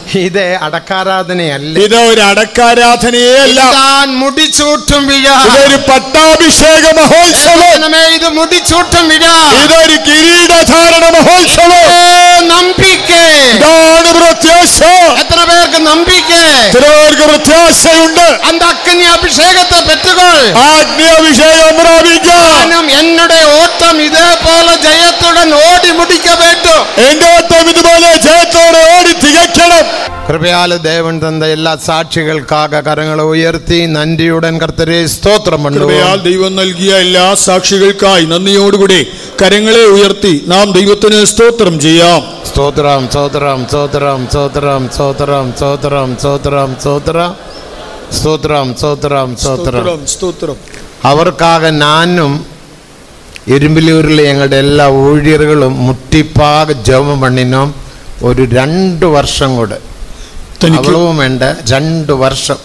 ഇത് അടക്കാരാധനയല്ല ഇത് ഒരു അടക്കാരാധനയേ അല്ല താൻ മുടിച്ചൂട്ടും വിഴ ഇതൊരു പട്ടാഭിഷേക മഹോത്സവം ദൈവമേ, ഇത് മുടിച്ചൂട്ടും വിഴ ഇതൊരു കിരീടധാരണ മഹോത്സവം നമ്പിക്ക ഇതാണ് പ്രത്യാശ എത്ര പേർക്ക് നമ്പിക്ക ചിലവർക്ക് പ്രത്യാശയുണ്ട് അന്ത അഗ്നി അഭിഷേകത്തെ പെറ്റുകൾ ആജ്ഞാഭിഷേകം പ്രാപിക്കാം ഞാനും എന്നുടെ ഓട്ടം ഇതേപോലെ ജയത്തുടൻ ഓടി മുടിക്ക വേണ്ടു എന്റെ ഓട്ടം ഇതുപോലെ ജയത്തോടെ ഓടി തികയ്ക്കണം കൃപയാല് ദേവൻ തന്ന എല്ലാ സാക്ഷികൾക്കാക കരങ്ങളെ ഉയർത്തി നന്ദിയുടൻ കർത്തരെ സ്തോത്രം കൃപയാൽ ദൈവം നൽകിയ എല്ലാ സാക്ഷികൾക്കായി നന്ദിയോടുകൂടി കരങ്ങളെ ഉയർത്തി നാം ദൈവത്തിന് സ്തോത്രം ചെയ്യാം സ്തോത്രം സ്തോത്രം സ്തോത്രം സ്തോത്രം സ്തോത്രം സ്തോത്രം സ്തോത്രം സ്തോത്രം സ്തോത്രം സ്തോത്രം സ്തോത്രം സ്തോത്രം അവർക്കാകെ ഞാനും ഇരുമ്പിലൂരിലെ ഞങ്ങളുടെ എല്ലാ ഊഴിയറുകളും മുട്ടിപ്പാക ജപം പണിനും ഒരു രണ്ട് വർഷം കൂടെ തനിക്ക് അവളവും വേണ്ട രണ്ട് വർഷം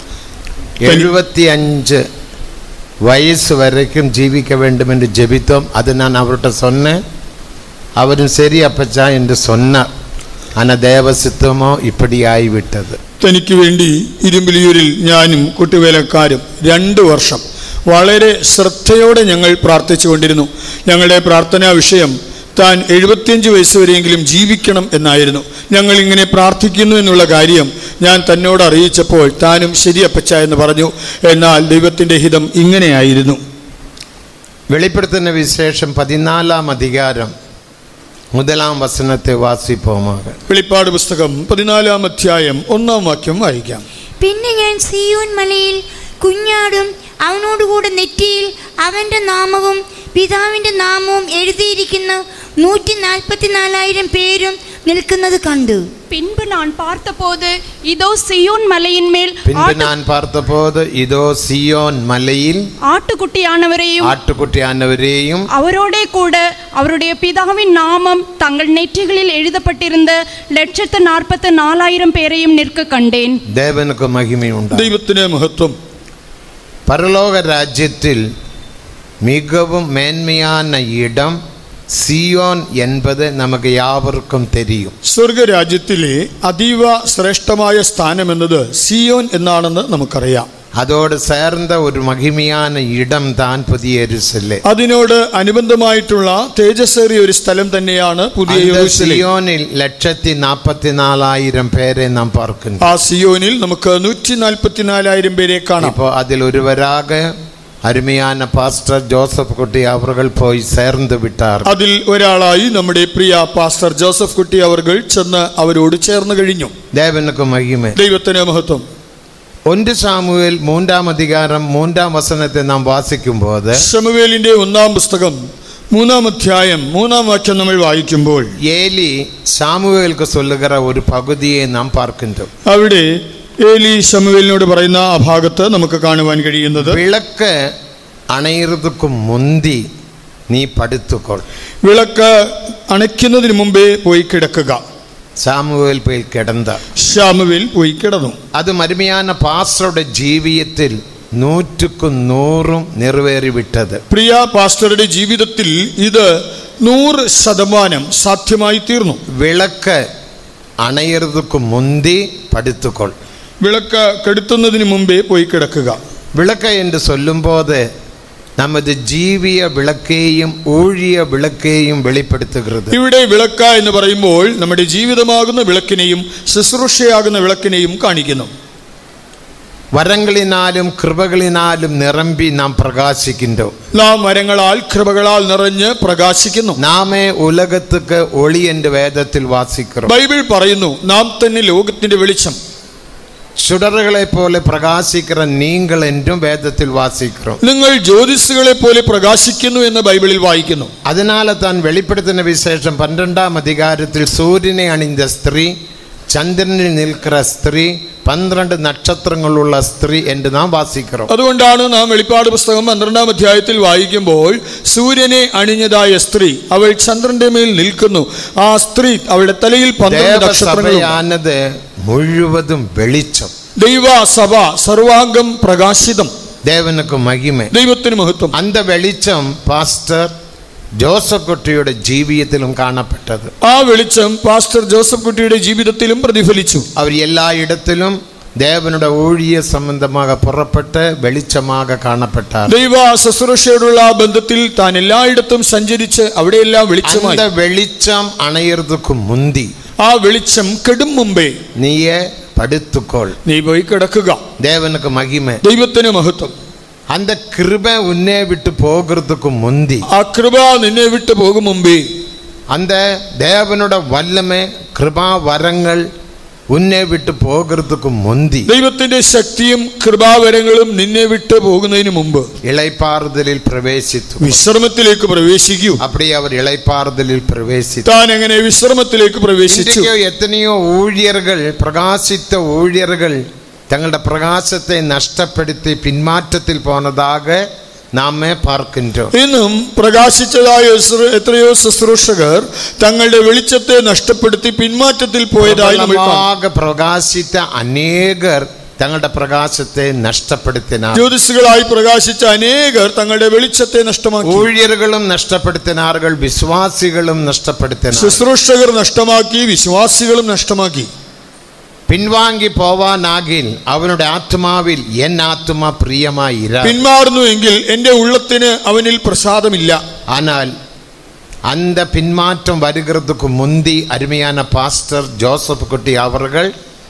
എഴുപത്തി അഞ്ച് വയസ്സ് വരയ്ക്കും ജീവിക്ക വേണ്ടുമെന്ന് ജപിത്തം അത് ഞാൻ അവരുടെ சொன்னேன் അവരും ശരി അപ്പച്ച എന്ന് சொன்னார் ആന ദേവസിത്വമോ ഇപ്പടിയായി വിട്ടത് തനിക്ക് വേണ്ടി ഇരുമ്പിലിയൂരിൽ ഞാനും കുട്ടിവേലക്കാരും രണ്ട് വർഷം വളരെ ശ്രദ്ധയോടെ ഞങ്ങൾ പ്രാർത്ഥിച്ചു കൊണ്ടിരുന്നു ഞങ്ങളുടെ പ്രാർത്ഥനാ വിഷയം താൻ എഴുപത്തിയഞ്ച് വയസ്സ് വരെയെങ്കിലും ജീവിക്കണം എന്നായിരുന്നു ഞങ്ങൾ ഇങ്ങനെ പ്രാർത്ഥിക്കുന്നു എന്നുള്ള കാര്യം ഞാൻ തന്നോട് അറിയിച്ചപ്പോൾ താനും ശരിയപ്പച്ച എന്ന് പറഞ്ഞു എന്നാൽ ദൈവത്തിൻ്റെ ഹിതം ഇങ്ങനെയായിരുന്നു വെളിപ്പെടുത്തുന്ന വിശേഷം പതിനാലാം അധികാരം മുതലാം വസനത്തെ വാസിപ്പോമാക വെളിപ്പാട് പുസ്തകം പതിനാലാം അധ്യായം ഒന്നാം വാക്യം വായിക്കാം പിന്നെ ഞാൻ സിയോൻ മലയിൽ കുഞ്ഞാടും അവനോടുകൂടെ നെറ്റിയിൽ അവന്റെ നാമവും പിതാവിന്റെ നാമവും എഴുതിയിരിക്കുന്ന നൂറ്റി നാൽപ്പത്തിനാലായിരം പേരും നിൽക്കുന്നത് കണ്ടു பின்பு நான் பார்த்தபோது இதோ சியோன் மலையின் மேல் പിൻപ് ஆட்டு- ഞാൻ പാർത്തപ്പോത് ഇതോ സിയോൻ മലയിൽ ஆட்டுக்குட்டியானவரையும் ആട്ടുകുട്ടിയാനവരെയും அவரோடே கூட அவருடைய பிதாவின் நாமம் தங்கள் நெற்றிகளில் எழுதப்பட்டிருந்த லட்சத்து நாற்பத்து நாலாயிரம் பேரையும் நிற்க கண்டேன் ദേവനുക്ക് മഹിമയുണ്ട് ദൈവത്തിന് മഹത്വം பரலோக ராஜ்யத்தில் மிகவும் மேன்மையான இடம் സിയോൻ என்பது നമുക്ക് യാവർക്കും തെരിയും സ്വർഗരാജ്യത്തിലെ അതീവ ശ്രേഷ്ഠമായ സ്ഥാനം എന്നത് സിയോൻ എന്നാണെന്ന് നമുക്കറിയാം അതോട് ചേർന്ന ഒരു മഹിമயான ഇടം താൻ പുതിയ എരുസല്ലേ അതിനോട് അനുബന്ധമായിട്ടുള്ള തേജസ്സേറിയ ഒരു സ്ഥലം തന്നെയാണ് പുതിയ യെരൂശലേം. സിയോനിൽ ലക്ഷത്തി നാൽപ്പത്തിനാലായിരം പേരെ നാം പാർക്കുന്നു ആ സിയോനിൽ നമുക്ക് നൂറ്റി നാൽപ്പത്തിനാലായിരം പേരെ കാണാം இப்போ அதில் ஒருவராக அருமையான பாஸ்டர் ஜோசப் குட்டி அவர்கள் போய் சேர்ந்து விட்டார் അതിൽ ഒരാളായി നമ്മുടെ പ്രിയ പാസ്റ്റർ ജോസഫ് കുട്ടി അവർ ചെന്ന് അവരോട് ചേർന്ന് കഴിഞ്ഞു தேவனுக்கு மகிமை ദൈവത്തിന് മഹത്വം ஒன்று சாமுவேல் மூன்றாம் அதிகாரம் மூன்றாம் வசனத்தை நாம் வாசிக்கும் போது ശമുവേലിന്റെ ഒന്നാം പുസ്തകം മൂന്നാം അധ്യായം മൂന്നാം വാക്യം നമ്മൾ വായിക്കുമ്പോൾ ஏலி சாமுவேலுக்கு சொல்லுகிற ஒரு பகுதியை நாம் பார்க்கின்றோம் അവിടെ ഏലി ശമുവേലിനോട് പറയുന്ന ആ ഭാഗത്ത് നമുക്ക് കാണുവാൻ കഴിയുന്നത് விளக்க அணையிறதுக்கு முந்தி நீ படுத்துக்கொள் വിളക്ക് അണയ്ക്കുന്നതിന് മുമ്പേ പോയി കിടക്കുക சாமுவேல் போய் கிடந்தார் ശാമുവേൽ പോയി കിടന്നു அது மருமையான பாஸ்டருடைய ஜீவியத்தில் நூற்றுக்கும் நூறும் நிறைவேறிவிட்டது പ്രിയ പാസ്റ്ററുടെ ജീവിതത്തിൽ ഇത് നൂറ് ശതമാനം സാധ്യമായി തീർന്നു விளக்க அணையிறதுக்கு முந்தி படுத்துக்கொள் വിളക്ക് കെടുത്തുന്നതിന് മുമ്പേ പോയി കിടക്കുക விளக்க என்று சொல்லும்போது நமது ஜீவிய விளக்கையும் ஊழிய விளக்கையும் வெளிப்படுத்துகிறது ഇവിടെ വിളക്ക എന്ന് പറയുമ്പോൾ നമ്മുടെ ജീവിതമാകുന്ന വിളക്കിനെയും ശുശ്രൂഷയാകുന്ന വിളക്കിനെയും കാണിക്കുന്നു വരങ്ങളിനാലും കൃപകളിനാലും നിറമ്പി നാം പ്രകാശിക്കിன்றோம் നാം മരങ്ങളാൽ കൃപകളാൽ നിറഞ്ഞ് പ്രകാശിക്കുന്നു നാമേ ഉലകത്തുക്ക് ഒളി എൻ്റെ വേദത്തിൽ വാസിக்கிறோம் ബൈബിൾ പറയുന്നു നാം തന്നെ ലോകത്തിന്റെ വെളിച്ചം சுடர்களை போல பிரகாசிக்கிற நீங்கள் என்றும் வேதத்தில் வாசிக்கிறோம் നിങ്ങൾ ജ്യോതിസുകളെ പോലെ പ്രകാശിക്കുന്നു എന്ന് ബൈബിളിൽ വായിക്കുന്നു அதனால தான் வெளிப்படுத்தின விசேஷம் பன்னிரெண்டாம் அதிகாரத்தில் சூரியனை அணிந்த ஸ்திரீ சந்திரனில் நிற்கிற ஸ்திரீ പന്ത്രണ്ട് നക്ഷത്രങ്ങളുള്ള സ്ത്രീ എന്ന് നാം വാസിக்கிறோம் അതുകൊണ്ടാണ് നാം വെളിപ്പാട് പുസ്തകം പന്ത്രണ്ടാം അധ്യായത്തിൽ വായിക്കുമ്പോൾ സൂര്യനെ അണിഞ്ഞതായ സ്ത്രീ അവൾ ചന്ദ്രന്റെ മേൽ നിൽക്കുന്നു ആ സ്ത്രീ അവളുടെ തലയിൽ പന്ത്രണ്ട് നക്ഷത്രങ്ങളും ദേവസഭയാനത് മുഴുവതും വെളിച്ചം ദൈവസഭ സർവാംഗം പ്രകാശിതം தேவனுக்கு மகிமை ദൈവത്തിന് മഹത്വം அந்த வெளிச்சம் பாஸ்டர் ജോസഫ് കുട്ടിയുടെ ജീവിതത്തിലും കാണപ്പെട്ടത് ആ വെളിച്ചം പാസ്റ്റർ ജോസഫ് കുട്ടിയുടെ ജീവിതത്തിലും പ്രതിഫലിച്ചു അവർ എല്ലായിടത്തിലും ദേവനുടെ ஊழிய സംബന്ധமாக പുറപ്പെട്ട് വെളിച്ചமாக കാണപ്പെട്ടാർ ദൈവ ശുശ്രൂഷയോടുള്ള ആ ബന്ധത്തിൽ താൻ എല്ലായിടത്തും സഞ്ചരിച്ച് അവിടെയെല്ലാം വെളിച്ചമായി அந்த வெளிச்சம் அணையறதுக்கு முந்தி ആ വെളിച്ചം കെടും മുമ്പേ நீயே படுத்துக்கொள் നീ പോയി കിടക്കുക தேவனுக்கு மகிமை ദൈവത്തിന് മഹത്വം அந்த கிருபை உன்னே விட்டு போகிறதுக்கு முந்தி ആ കൃപ നിന്നെ വിട്ടു പോകും മുമ്പേ அந்த தேவனோட வல்லமை கிருபா வரங்கள் உன்னை விட்டு போகிறதுக்கு முந்தி ദൈവത്തിന്റെ ശക്തിയും കൃപാവരങ്ങളും നിന്നെ വിട്ടു പോകുന്നതിന് മുമ്പ് இளைப்பாறுதலில் பிரவேசித்து വിശ്രമത്തിലേക്ക് പ്രവേശിക്കൂ அப்படி அவர் இளைப்பாறுதலில் பிரவேசித்து താൻ എങ്ങനെ വിശ്രമത്തിലേക്ക് പ്രവേശിച്ചു இன்றைக்கு எத்தனையோ ஊழியர்கள் பிரகாசித்த ஊழியர்கள் தங்களோட பிரகாசத்தை நஷ்டப்படுத்தி பின்மாற்றத்தில் போனதாக നാമേ பார்க்கின்றோம் ഇന്നും പ്രകാശിച്ചതായ ശുശ്രൂ- എത്രയോ ശുശ്രൂഷകർ തങ്ങളുടെ വെളിച്ചത്തെ നഷ്ടപ്പെടുത്തി പിന്മാറ്റത്തിൽ പോയതായി നമ്മൾ കാണുന്നു. പ്രബലமாக പ്രകാശിച്ച അനേകർ തങ്ങളുടെ പ്രകാശത്തെ നഷ്ടപ്പെടുത്തിനാർ ജ്യോതിസുകളായി പ്രകാശിച്ച അനേകർ തങ്ങളുടെ വെളിച്ചത്തെ നഷ്ടമാക്കി ഊഴിയர்களுം നഷ്ടപ്പെടുത്തിനാറുകൾ വിശ്വാസികളും നഷ്ടപ്പെടുത്തിനാർ ശുശ്രൂഷകർ നഷ്ടമാക്കി വിശ്വാസികളും നഷ്ടമാക്കി പിൻവാങ്ങി പോവാനാകിൽ അവനുടെ ആത്മാവിൽ എൻ ആത്മാ പ്രിയമായിര പിന്മാറുന്നു എങ്കിൽ എന്റെ ഉള്ളത്തിന് അവനിൽ പ്രസാദമില്ല ஆனால் அந்த பின்மாற்றம் வருகிறதுக்கு முந்தி அருமையான பாஸ்டர் ஜோசப் குட்டி அவர்கள்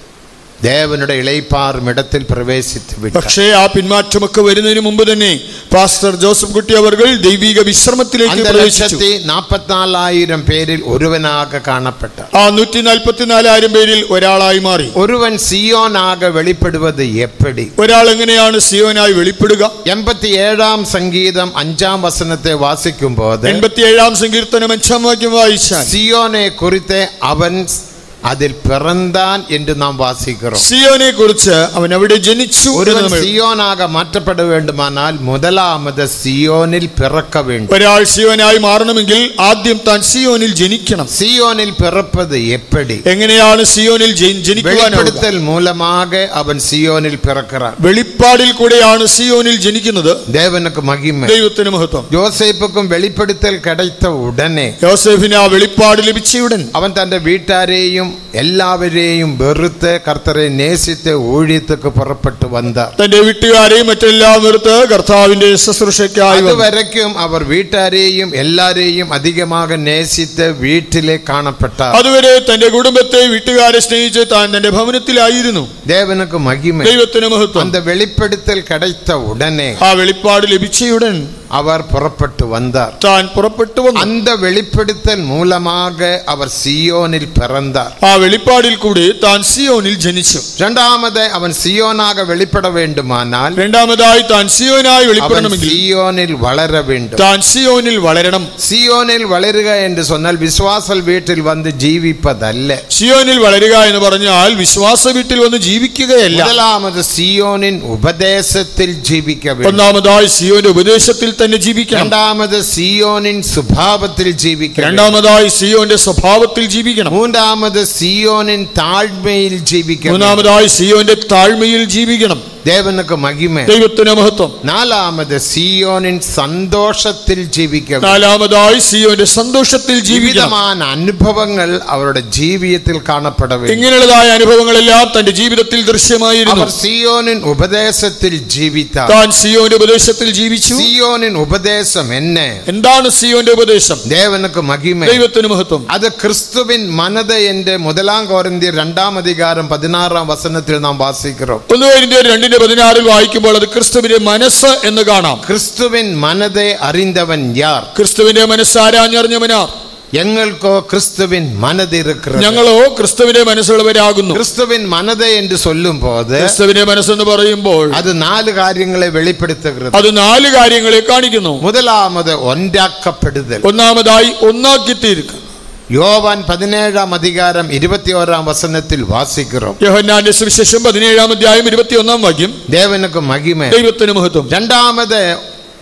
தேவனுடைய இளைப்பாறும் இடத்தில் பிரவேசித்து விட்டார் പക്ഷേ ആ പിന്മാറ്റമൊക്കെ വരുന്നതിന് മുമ്പ് തന്നെ പാസ്റ്റർ ജോസഫ് കുട്ടി അവർ ദൈവിക വിശ്രമത്തിലേക്ക് அந்த പ്രവേശിച്ചു லட்சத்தி நாற்பത്തിനാലായിരം பேரில் ஒருவனாக காணப்பட்டார் ആ നൂറ്റി നാൽപ്പത്തിനാലായിരം പേരിൽ ഒരാളായി മാറി ஒருவன் சியோனாக வெளிப்படுவது எப்படி ഒരാൾ എങ്ങനെയാണ് സിയോനായി വെളിപ്പെടുക എൺപത്തി ഏഴാം സംഗീതം അഞ്ചാം വസനത്തെ വാസിക്കും പോത് എൺപത്തിയേഴാം സങ്കീർത്തനം അഞ്ചാം വാക്യം വായിച്ചാൽ സിയോനെ കുറിച്ച് അവൻ അതിൽ പിറന്താൻ എന്ന് നാം വാസിக்கிறோம் സിയോനെ കുറിച്ച് അവൻ അവിടെ ജനിച്ചു എന്ന് ഒരുവൻ നമ്മൾ- സിയോനാക മാറ്റപ്പെട വേണ്ടുമാനാൽ മുതലാമത് സിയോനിൽ പിറക്ക வேண்டும் ഒരാൾ സിയോനായി മാറണമെങ്കിൽ ആദ്യം താൻ സിയോനിൽ ജനിക്കണം സിയോനിൽ പിറപ്പത് എപ്പടി എങ്ങനെയാണ് സിയോനിൽ ജനി- ജനിക്കുവാനാവുക വെളിപ്പെടുത്തൽ മൂലமாக അവൻ സിയോനിൽ പിറக்கிறான் വെളിപ്പാടിൽ കൂടെയാണ് സിയോനിൽ ജനിക്കുന്നത് தேவனுக்கு மகிமை ദൈവത്തിന് മഹത്വം யோசேப்புக்கும் வெளிப்படுத்தல் கிடைத்த உடனே യോസേഫിന് ആ വെളിപ്പാട് ലഭിച്ചയുടൻ അവൻ തന്റെ വീട്ടാരെയും എല്ലാവരെയും വെറുത്ത് കർത്തരെ നേസിത്ത് ഊഴിയത്തേക്ക് പുറപ്പെട്ടു വന്ന തന്റെ വീട്ടുകാരെയും മറ്റെല്ലാം നിർത്ത് കർത്താവിന്റെ ശുശ്രൂഷയ്ക്കായി വന്നു. അതുവരയ്ക്കും അവർ വീട്ടാരെയും എല്ലാരെയും അധികமாக നേസിത്ത് വീട്ടിലെ കാണപ്പെട്ടാർ അതുവരെ തന്റെ കുടുംബത്തെ വീട്ടുകാരെ സ്നേഹിച്ച് താൻ തന്റെ ഭവനത്തിലായിരുന്നു தேவனுக்கு மகிமை ദൈവത്തിന് മഹത്വം அந்த வெளிப்படுத்தல் கிடைத்த உடனே ആ വെളിപ്പാട് ലഭിച്ചയുടൻ அவர் புறப்பட்டு வந்தார் താൻ പുറപ്പെട്ടു വന്നു அந்த வெளிப்படுத்தல் மூலமாக அவர் சியோனில் பிறந்தார் ആ വെളിപ്പാടിൽ കൂടി താൻ സിയോനിൽ ജനിച്ചു இரண்டாமது அவன் சியோனாக வெளிப்பட வேண்டுமானால் രണ്ടാമതായി താൻ സിയോനായി அவன் വെളിപ്പെടണമെങ്കിൽ சியோனில் வளர வேண்டும் താൻ സിയോനിൽ വളരണം സിയോനിൽ വളരുക എന്ന് சொன்னால் വിശ്വാസൽ വീട്ടിൽ വന്ന് ജീവിപ്പതല്ല സിയോനിൽ വളരുക എന്ന് പറഞ്ഞാൽ വിശ്വാസ വീട്ടിൽ വന്ന് ജീവിക്കുകയല്ല முதலாமது സിയോനിൻ ഉപദേശത്തിൽ ജീവിക്ക வேண்டும் ഒന്നാമതായി സിയോന്റെ ഉപദേശത്തിൽ തന്നെ ജീവിക്കണം രണ്ടാമത് സിയോനിൻ സ്വഭാവത്തിൽ ജീവിക്കണം രണ്ടാമതായി സിയോന്റെ സ്വഭാവത്തിൽ ജീവിക്കണം മൂന്നാമത് സിയോനിൻ താഴ്മയിൽ ജീവിക്കണം മൂന്നാമതായി സിയോന്റെ താഴ്മയിൽ ജീവിക്കണം ദേവനുക്ക് മഹിമ ദൈവത്തിന് മഹത്വം നാലാമത് സിയോനിൻ സന്തോഷത്തിൽ ജീവിക്കണം നാലാമതായി സിയോന്റെ സന്തോഷത്തിൽ ജീവിക്കണം വിവിധമായ അനുഭവങ്ങൾ അവരുടെ ജീവിതത്തിൽ കാണപ്പെട வேண்டும் ഇങ്ങനെയുള്ളതായ അനുഭവങ്ങളെല്ലാം തന്റെ ജീവിതത്തിൽ ദൃശ്യമായിരുന്നു അവർ സിയോനിൻ ഉപദേശത്തിൽ ജീവിത്താർ താൻ സിയോന്റെ ഉപദേശത്തിൽ ജീവിച്ചു സിയോനിൻ ഉപദേശം എന്നെ എന്താണ് സിയോന്റെ ഉപദേശം ദേവനുക്ക് മഹിമ ദൈവത്തിന് മഹത്വം അത് ക്രിസ്തുവിൻ മനത് എന്റെ മുതലാം കോരന്തി രണ്ടാം അധികാരം പതിനാറാം വസനത്തിൽ നാം വാസിக்கிறோം ഒന്ന് കഴിഞ്ഞ രണ്ടിന്റെ പതിനാറിൽ വായിക്കുമ്പോൾ അത് ക്രിസ്തുവിന്റെ മനസ്സ് എന്ന് കാണാം ക്രിസ്തുവിൻ മനതെ അറിന്തവൻ യാർ ക്രിസ്തുവിന്റെ മനസ്സ് ആരാഞ്ഞറിഞ്ഞവനാർ എങ്ങൾക്കോ ക്രിസ്തുവിൻ മനതിരുക്கிறது ഞങ്ങളോ ക്രിസ്തുവിന്റെ മനസ്സുള്ളവരാകുന്നു ക്രിസ്തുവിൻ മനത് എന്ന് சொல்லும் போது ക്രിസ്തുവിന്റെ മനസ്സെന്ന് പറയുമ്പോൾ അത് നാല് കാര്യങ്ങളെ വെളിപ്പെടുത്തുகிறது അത് നാല് കാര്യങ്ങളെ കാണിക്കുന്നു முதலாமது ஒன்றாக்கப்படுதல் ഒന്നാമതായി ഒന്നാക്കി തീർക്കുക யோவான் பதினேழாம் அதிகாரம் இருபத்தி ஓராம் வசனத்தில் வாசிக்கிறோம் യോഹന്നാന്റെ സുവിശേഷം പതിനേഴാം അധ്യായം ഇരുപത്തിയൊന്നാം വാക്യം தேவனுக்கு மகிமை ദൈവത്തിന് മഹത്വം രണ്ടാമത്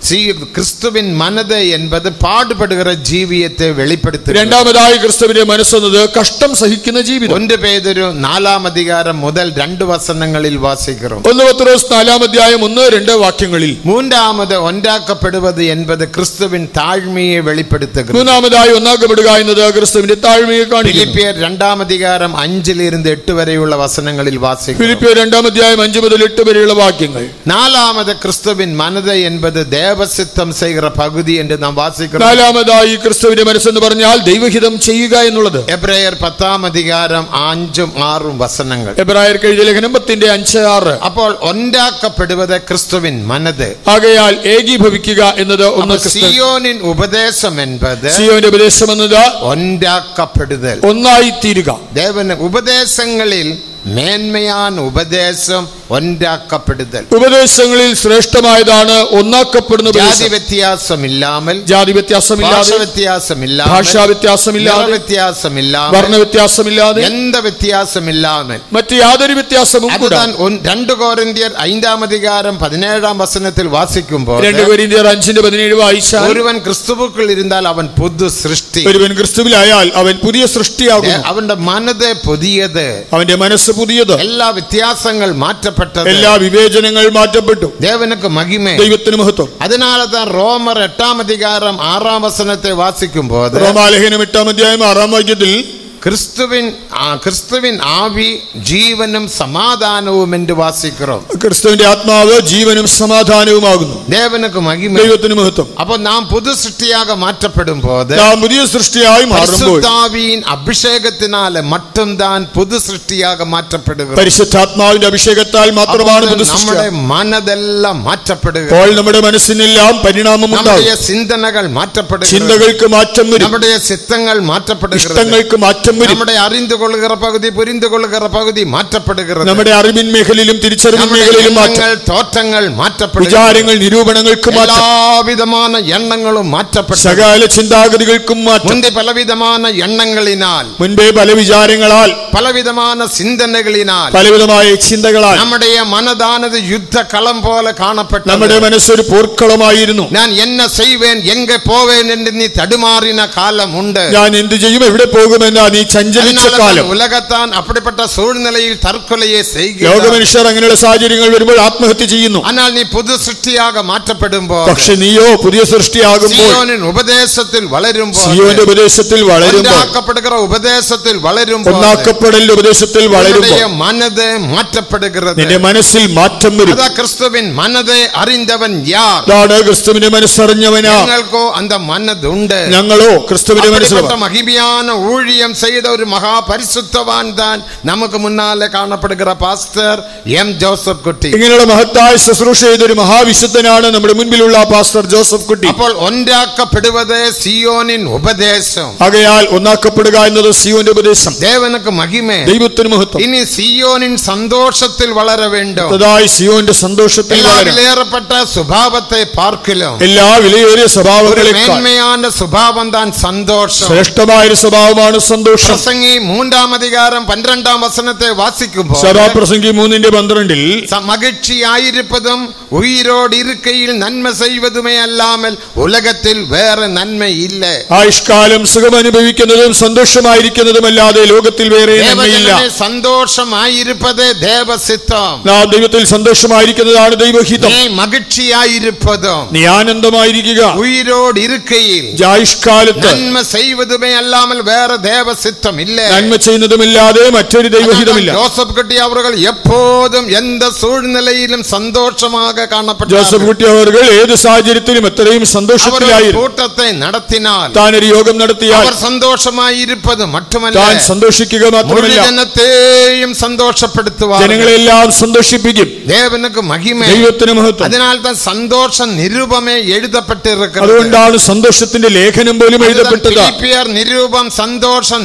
சீ- கிறிஸ்துவின் மனது என்பது பாடுபடுகிற ஜீவியத்தை வெளிப்படுத்துகிறது രണ്ടാമതായി ക്രിസ്തുവിന്റെ മനസ്സെന്നത് കഷ്ടം സഹിക്കുന്ന ജീവിതം ஒன்று பேதுரு நாலாம் அதிகாரம் முதல் ரெண்டு வசனங்களில் வாசிக்கிறோம் ഒന്ന് പത്രോസ് നാലാം അധ്യായം ഒന്ന് രണ്ട് വാക്യങ്ങളിൽ மூன்றாவது ஒன்றாக்கப்படுவது என்பது கிறிஸ்துவின் தாழ்மையை வெளிப்படுத்துகிறது മൂന്നാമതായി ഒന്നാക്കപ്പെടുക എന്നത് ക്രിസ്തുവിന്റെ താഴ്മയെ കാണിക്കുന്നു பிலிப்பியர் இரண்டாம் அதிகாரம் அஞ்சில் இருந்து எட்டு வரையுள்ள வசனங்களில் வாசிக்கிறோம் ഫിലിപ്പിയ രണ്ടാം അധ്യായം അഞ്ച് മുതൽ എട്ട് വരെയുള്ള വാക്യങ്ങൾ நாலாவது கிறிஸ்துவின் மனதை என்பது தேவசித்தம் செய்கிற பகுதி என்று நாம் வாசிக்கிறோம் നാലാമതായി ക്രിസ്തുവിന്റെ മനസ്സെന്ന് പറഞ്ഞാൽ ദൈവഹിതം ചെയ്യുക എന്നുള്ളത് எப்ரேயர் பத்தாம் அதிகாரம் அஞ்சும் ஆறும் வசனங்கள் എബ്രായർക്ക് എഴുതിയ ലേഖനം പത്തിന്റെ അഞ്ച് ആറ് അപ്പോൾ ഒന്നാക്കപ്പെടുவது ക്രിസ്തുവിൻ മനത് ആകയാൽ ഏകീഭവിക്കുക എന്നത് ഒന്ന് അപ്പോൾ ക്രിസ്തു സിയോനിൻ ഉപദേശം என்பது സിയോന്റെ ഉപദേശം എന്നത് ഒന്നാക്കപ്പെടുതൽ ഒന്നായി തീരുക தேவன் உபதேசங்களில் மேன்மையான உபதேசம் ஒன்றாக்கப்படுதல் ഉപദേശങ്ങളിൽ ശ്രേഷ്ഠമായതാണ് ഒന്നാക്കപ്പെടുന്ന ஜாதி ഉപദേശം வித்தியாசம் இல்லாமல் ജാതി பாஷ വ്യത്യാസമില്ലാതെ வித்தியாசம் ഭാഷാ இல்லாமல் நிற വ്യത്യാസമില്ലാതെ வித்தியாசம் വർണ്ണ இல்லாமல் വ്യത്യാസമില്ലാതെ எந்த வித்தியாசம் இல்லாமல் മറ്റ് യാതൊരു വ്യത്യാസവും കൂടാതെ அதுதான் ஒன்- രണ്ട് കോരിന്ത്യർ ஐந்தாம் அதிகாரம் பதினேழாம் வசனத்தில் വാസിക്കുമ്പോൾ രണ്ട് കൊരിന്ത്യർ അഞ്ചിന്റെ പതിനേഴ് വായിച്ചാൽ ഒരുവൻ ക്രിസ്തുവുക്കുൾ ഇരുന്നാൽ അവൻ പുതു സൃഷ്ടി ഒരുവൻ ക്രിസ്തുവിലായാൽ അവൻ പുതിയ സൃഷ്ടിയാകുന്നു അവന്റെ മനത് പുതിയത് അവന്റെ മനസ്സ് പുതിയത് എല്ലാ വ്യത്യാസങ്ങൾ മാറ്റപ്പെട്ടത് എല്ലാ വിവേചനങ്ങൾ മാറ്റപ്പെട്ടു ദേവനുക്ക് മഹിമ ദൈവത്തിന് മഹത്വം அதனால தான் ரோமர் எட்டாம் அதிகாரம் ஆறாம் வசனத்தை வாசிக்கும் போது റോമാലേഖനം എട്ടാം അധ്യായം ആറാം വാക്യത്തിൽ கிறிஸ்துவின் ஆ, கிறிஸ்துவின் ஆவி ஜீவனும் சமாதானവും என்று வாசிக்கிறோம் ക്രിസ്തുവിന്റെ ആത്മാവ് ജീവനും സമാധാനവുമാകുന്നു தேவனுக்கு மகிமை ദൈവത്തിന് മഹത്വം அப்போ நாம் புது சிருஷ்டியாக மாற்றப்படும் போது നാം പുതിയ സൃഷ്ടിയായി മാറുമ്പോൾ பரிசுத்தாவியின் அபிஷேகத்தினால மட்டும்தான் புது சிருஷ்டியாக மாற்றப்படுகிறது പരിശുദ്ധാത്മാവിന്റെ അഭിഷേകത്താൽ മാത്രമാണ് പുതു നമ്മുടെ സൃഷ്ടി മനതെല്ലാം മാറ്റപ്പെടുகிறது അപ്പോൾ നമ്മുടെ മനസ്സിനെല്ലാം പരിണാമം நம்முடைய ഉണ്ടാകും சிந்தனைகள் மாற்றப்படுகிறது ചിന്തകൾക്ക് മാറ്റം വരും நம்முடைய சித்தங்கள் மாற்றப்படுகிறது ഇഷ്ടങ്ങൾക്ക് മാറ്റം വരും நம்முடைய அறிந்து கொள்கிற பகுதி புரிந்து கொள்கிற பகுதி மாற்றப்படுகிறது നമ്മുടെ അറിവിൻ മേഖലയിലും തിരിച്ചറിവിൻ நம்முடைய മേഖലയിലും മാറ്റം எண்ணங்கள் தோற்றங்கள் மாற்றப்படுகிறது വിചാരങ്ങൾ നിരൂപണങ്ങൾക്ക് മാറ്റം எல்லாவிதமான எண்ணங்களும் மாற்றப்பட்டு സകല ചിന്താഗതികൾക്കും മാറ്റം முந்தி பலவிதமான எண்ணங்களினால் മുൻപേ പല വിചാരങ്ങളാൽ பலவிதமான சிந்தனைகளினால் പലവിധമായ ചിന്തകളാൽ நம்முடைய மனதானது யுத்த களம் போல നമ്മുടെ காணப்பட்டது മനസ്സൊരു പോർക്കളമായിരുന്നു நான் என்ன செய்வேன் எங்க போவேன் என்று நீ தடுமாறின காலம் உண்டு ഞാൻ എന്ത് ചെയ്യും എവിടെ പോകുമെന്ന് നീ ചഞ്ചലിച്ച அதனால കാലം தான் உலகத்தான் அப்படிப்பட்ட சூழ்நிலையில் தற்கொலையை செய்கிறார் ലോകമനുഷ്യർ അങ്ങനെയുള്ള സാഹചര്യങ്ങൾ വരുമ്പോൾ ആത്മഹത്യ ചെയ്യുന്നു ஆனால் நீ புது சிருஷ்டியாக மாற்றப்படும் போது പക്ഷെ നീയോ പുതിയ സൃഷ്ടിയാകുമ്പോൾ சீயோனின் உபதேசத்தில் வளரும் സിയോന്റെ போது ഉപദേശത്തിൽ വളരുമ്പോൾ ஒன்றாக்கப்படுகிற உபதேசத்தில் வளரும் போது ഒന്നാക്കപ്പെടലിന്റെ ഉപദേശത്തിൽ വളരുമ്പോൾ உன்னுடைய மனது மாற்றப்படுகிறது നിന്റെ മനസ്സിൽ മാറ്റം വരും அதான் கிறிஸ்துவின் மனதை அறிந்தவன் யார் അതാണ് ക്രിസ്തുവിന്റെ മനസ്സറിഞ്ഞവനാ எங்களுக்கோ அந்த மனது உண்டு ഞങ്ങളോ ക്രിസ്തുവിന്റെ அப்படிப்பட்ட മനസ്സിൽ மகிமையான ஊழியம் செய்த ஒரு மகா பரிசுத்தவான் தான் நமக்கு முன்னாலே காணப்படுகிற பாஸ்டர் எம் ஜோசப் குட்டி ഇങ്ങനെയുള്ള മഹത്തായ ശുശ്രൂഷ ചെയ്ത ഒരു മഹാവിശുദ്ധനാണ് നമ്മുടെ മുൻപിലുള്ള പാസ്റ്റർ ജോസഫ് കുട്ടി അപ്പോൾ ஒன்றாக்கப்படுவது സിയോനിൻ ഉപദേശം ആകയാൽ ഒന്നാക്കപ്പെടുക എന്നത് സിയോന്റെ ഉപദേശം தேவனுக்கு மகிமை ദൈവത്തിന് മഹത്വം இனி சியோனின் சந்தோஷத்தில் வளர வேண்டும் അതായി സിയോന്റെ സന്തോഷത്തിൽ எல்லா വളരണം விலையேறப்பட்ட சுபாவத்தை பார்க்கலாம் എല്ലാ വിലയേറിയ ஒரு സ്വഭാവങ്ങളെക്കാൾ மேன்மையான சுபாவம் தான் சந்தோஷம் ശ്രേഷ്ഠമായ ഒരു സ്വഭാവമാണ് സന്തോഷം பிரசங்கி மூன்றாம் அதிகாரம் பன்னிரெண்டாம் வசனத்தை வாசிக்கும் போது സഭാപ്രസംഗി മൂന്നിന്റെ പന്ത്രണ്ടിൽ ச- மகிழ்ச்சியாயிருப்பதும் உயிரோடு இருக்கையில் நன்மை செய்வதுமே அல்லாமல் உலகத்தில் வேற நன்மை இல்லை ആയുഷ്കാലം സുഖം അനുഭവിക്കുന്നതും സന്തോഷമായിരിക്കുന്നതുമല്ലാതെ ലോകത്തിൽ വേറെ നന്മയില്ല தேவஜனமே சந்தோஷமாயிருப்பதே தேவ சித்தம் നാം ദൈവത്തിൽ സന്തോഷമായിരിക്കുന്നതാണ് ദൈവഹിതം நீ மகிழ்ச்சியாயிருப்பதும் നീ ആനന്ദമായിരിക്കുക உயிரோடு இருக்கையில் ആയുഷ്കാലത്ത് நன்மை செய்வதுமே அல்லாமல் வேற தேவ சித்தம் இல்லை നന്മ ചെയ്യുന്നതുമില്ലാതെ മറ്റൊരു ദൈവഹിതമില്ല ஜோசப் குட்டி அவர்கள் எப்போதும் எந்த சூழ்நிலையிலும் சந்தோஷமாக ജോസഫ് காணப்பட்டார் കുട്ടി അവർ ഏത് സാഹചര്യത്തിലും എത്രയും அவர் ஒரு സന്തോഷത്തിലായിരുന്നു கூட்டத்தை நடத்தினால் താൻ ഒരു യോഗം നടത്തിയാൽ அவர் சந்தோஷமாய் இருப்பது மட்டுமல்ல താൻ സന്തോഷിക്കുക முழு മാത്രമല്ല ஜனத்தையும் சந்தோஷப்படுத்துவார் ജനങ്ങളെല്ലാം സന്തോഷിപ്പിക്കും தேவனுக்கு மகிமை ദൈവത്തിന് മഹത്വം அதனால்தான் சந்தோஷ நிருபமே எழுதப்பட்டிருக்கிறது അതുകൊണ്ടാണ് സന്തോഷത്തിന്റെ ലേഖനം പോലും அதுதான் എഴുതപ്പെട്ടത് பிலிப்பியர் நிரூபம் சந்தோஷ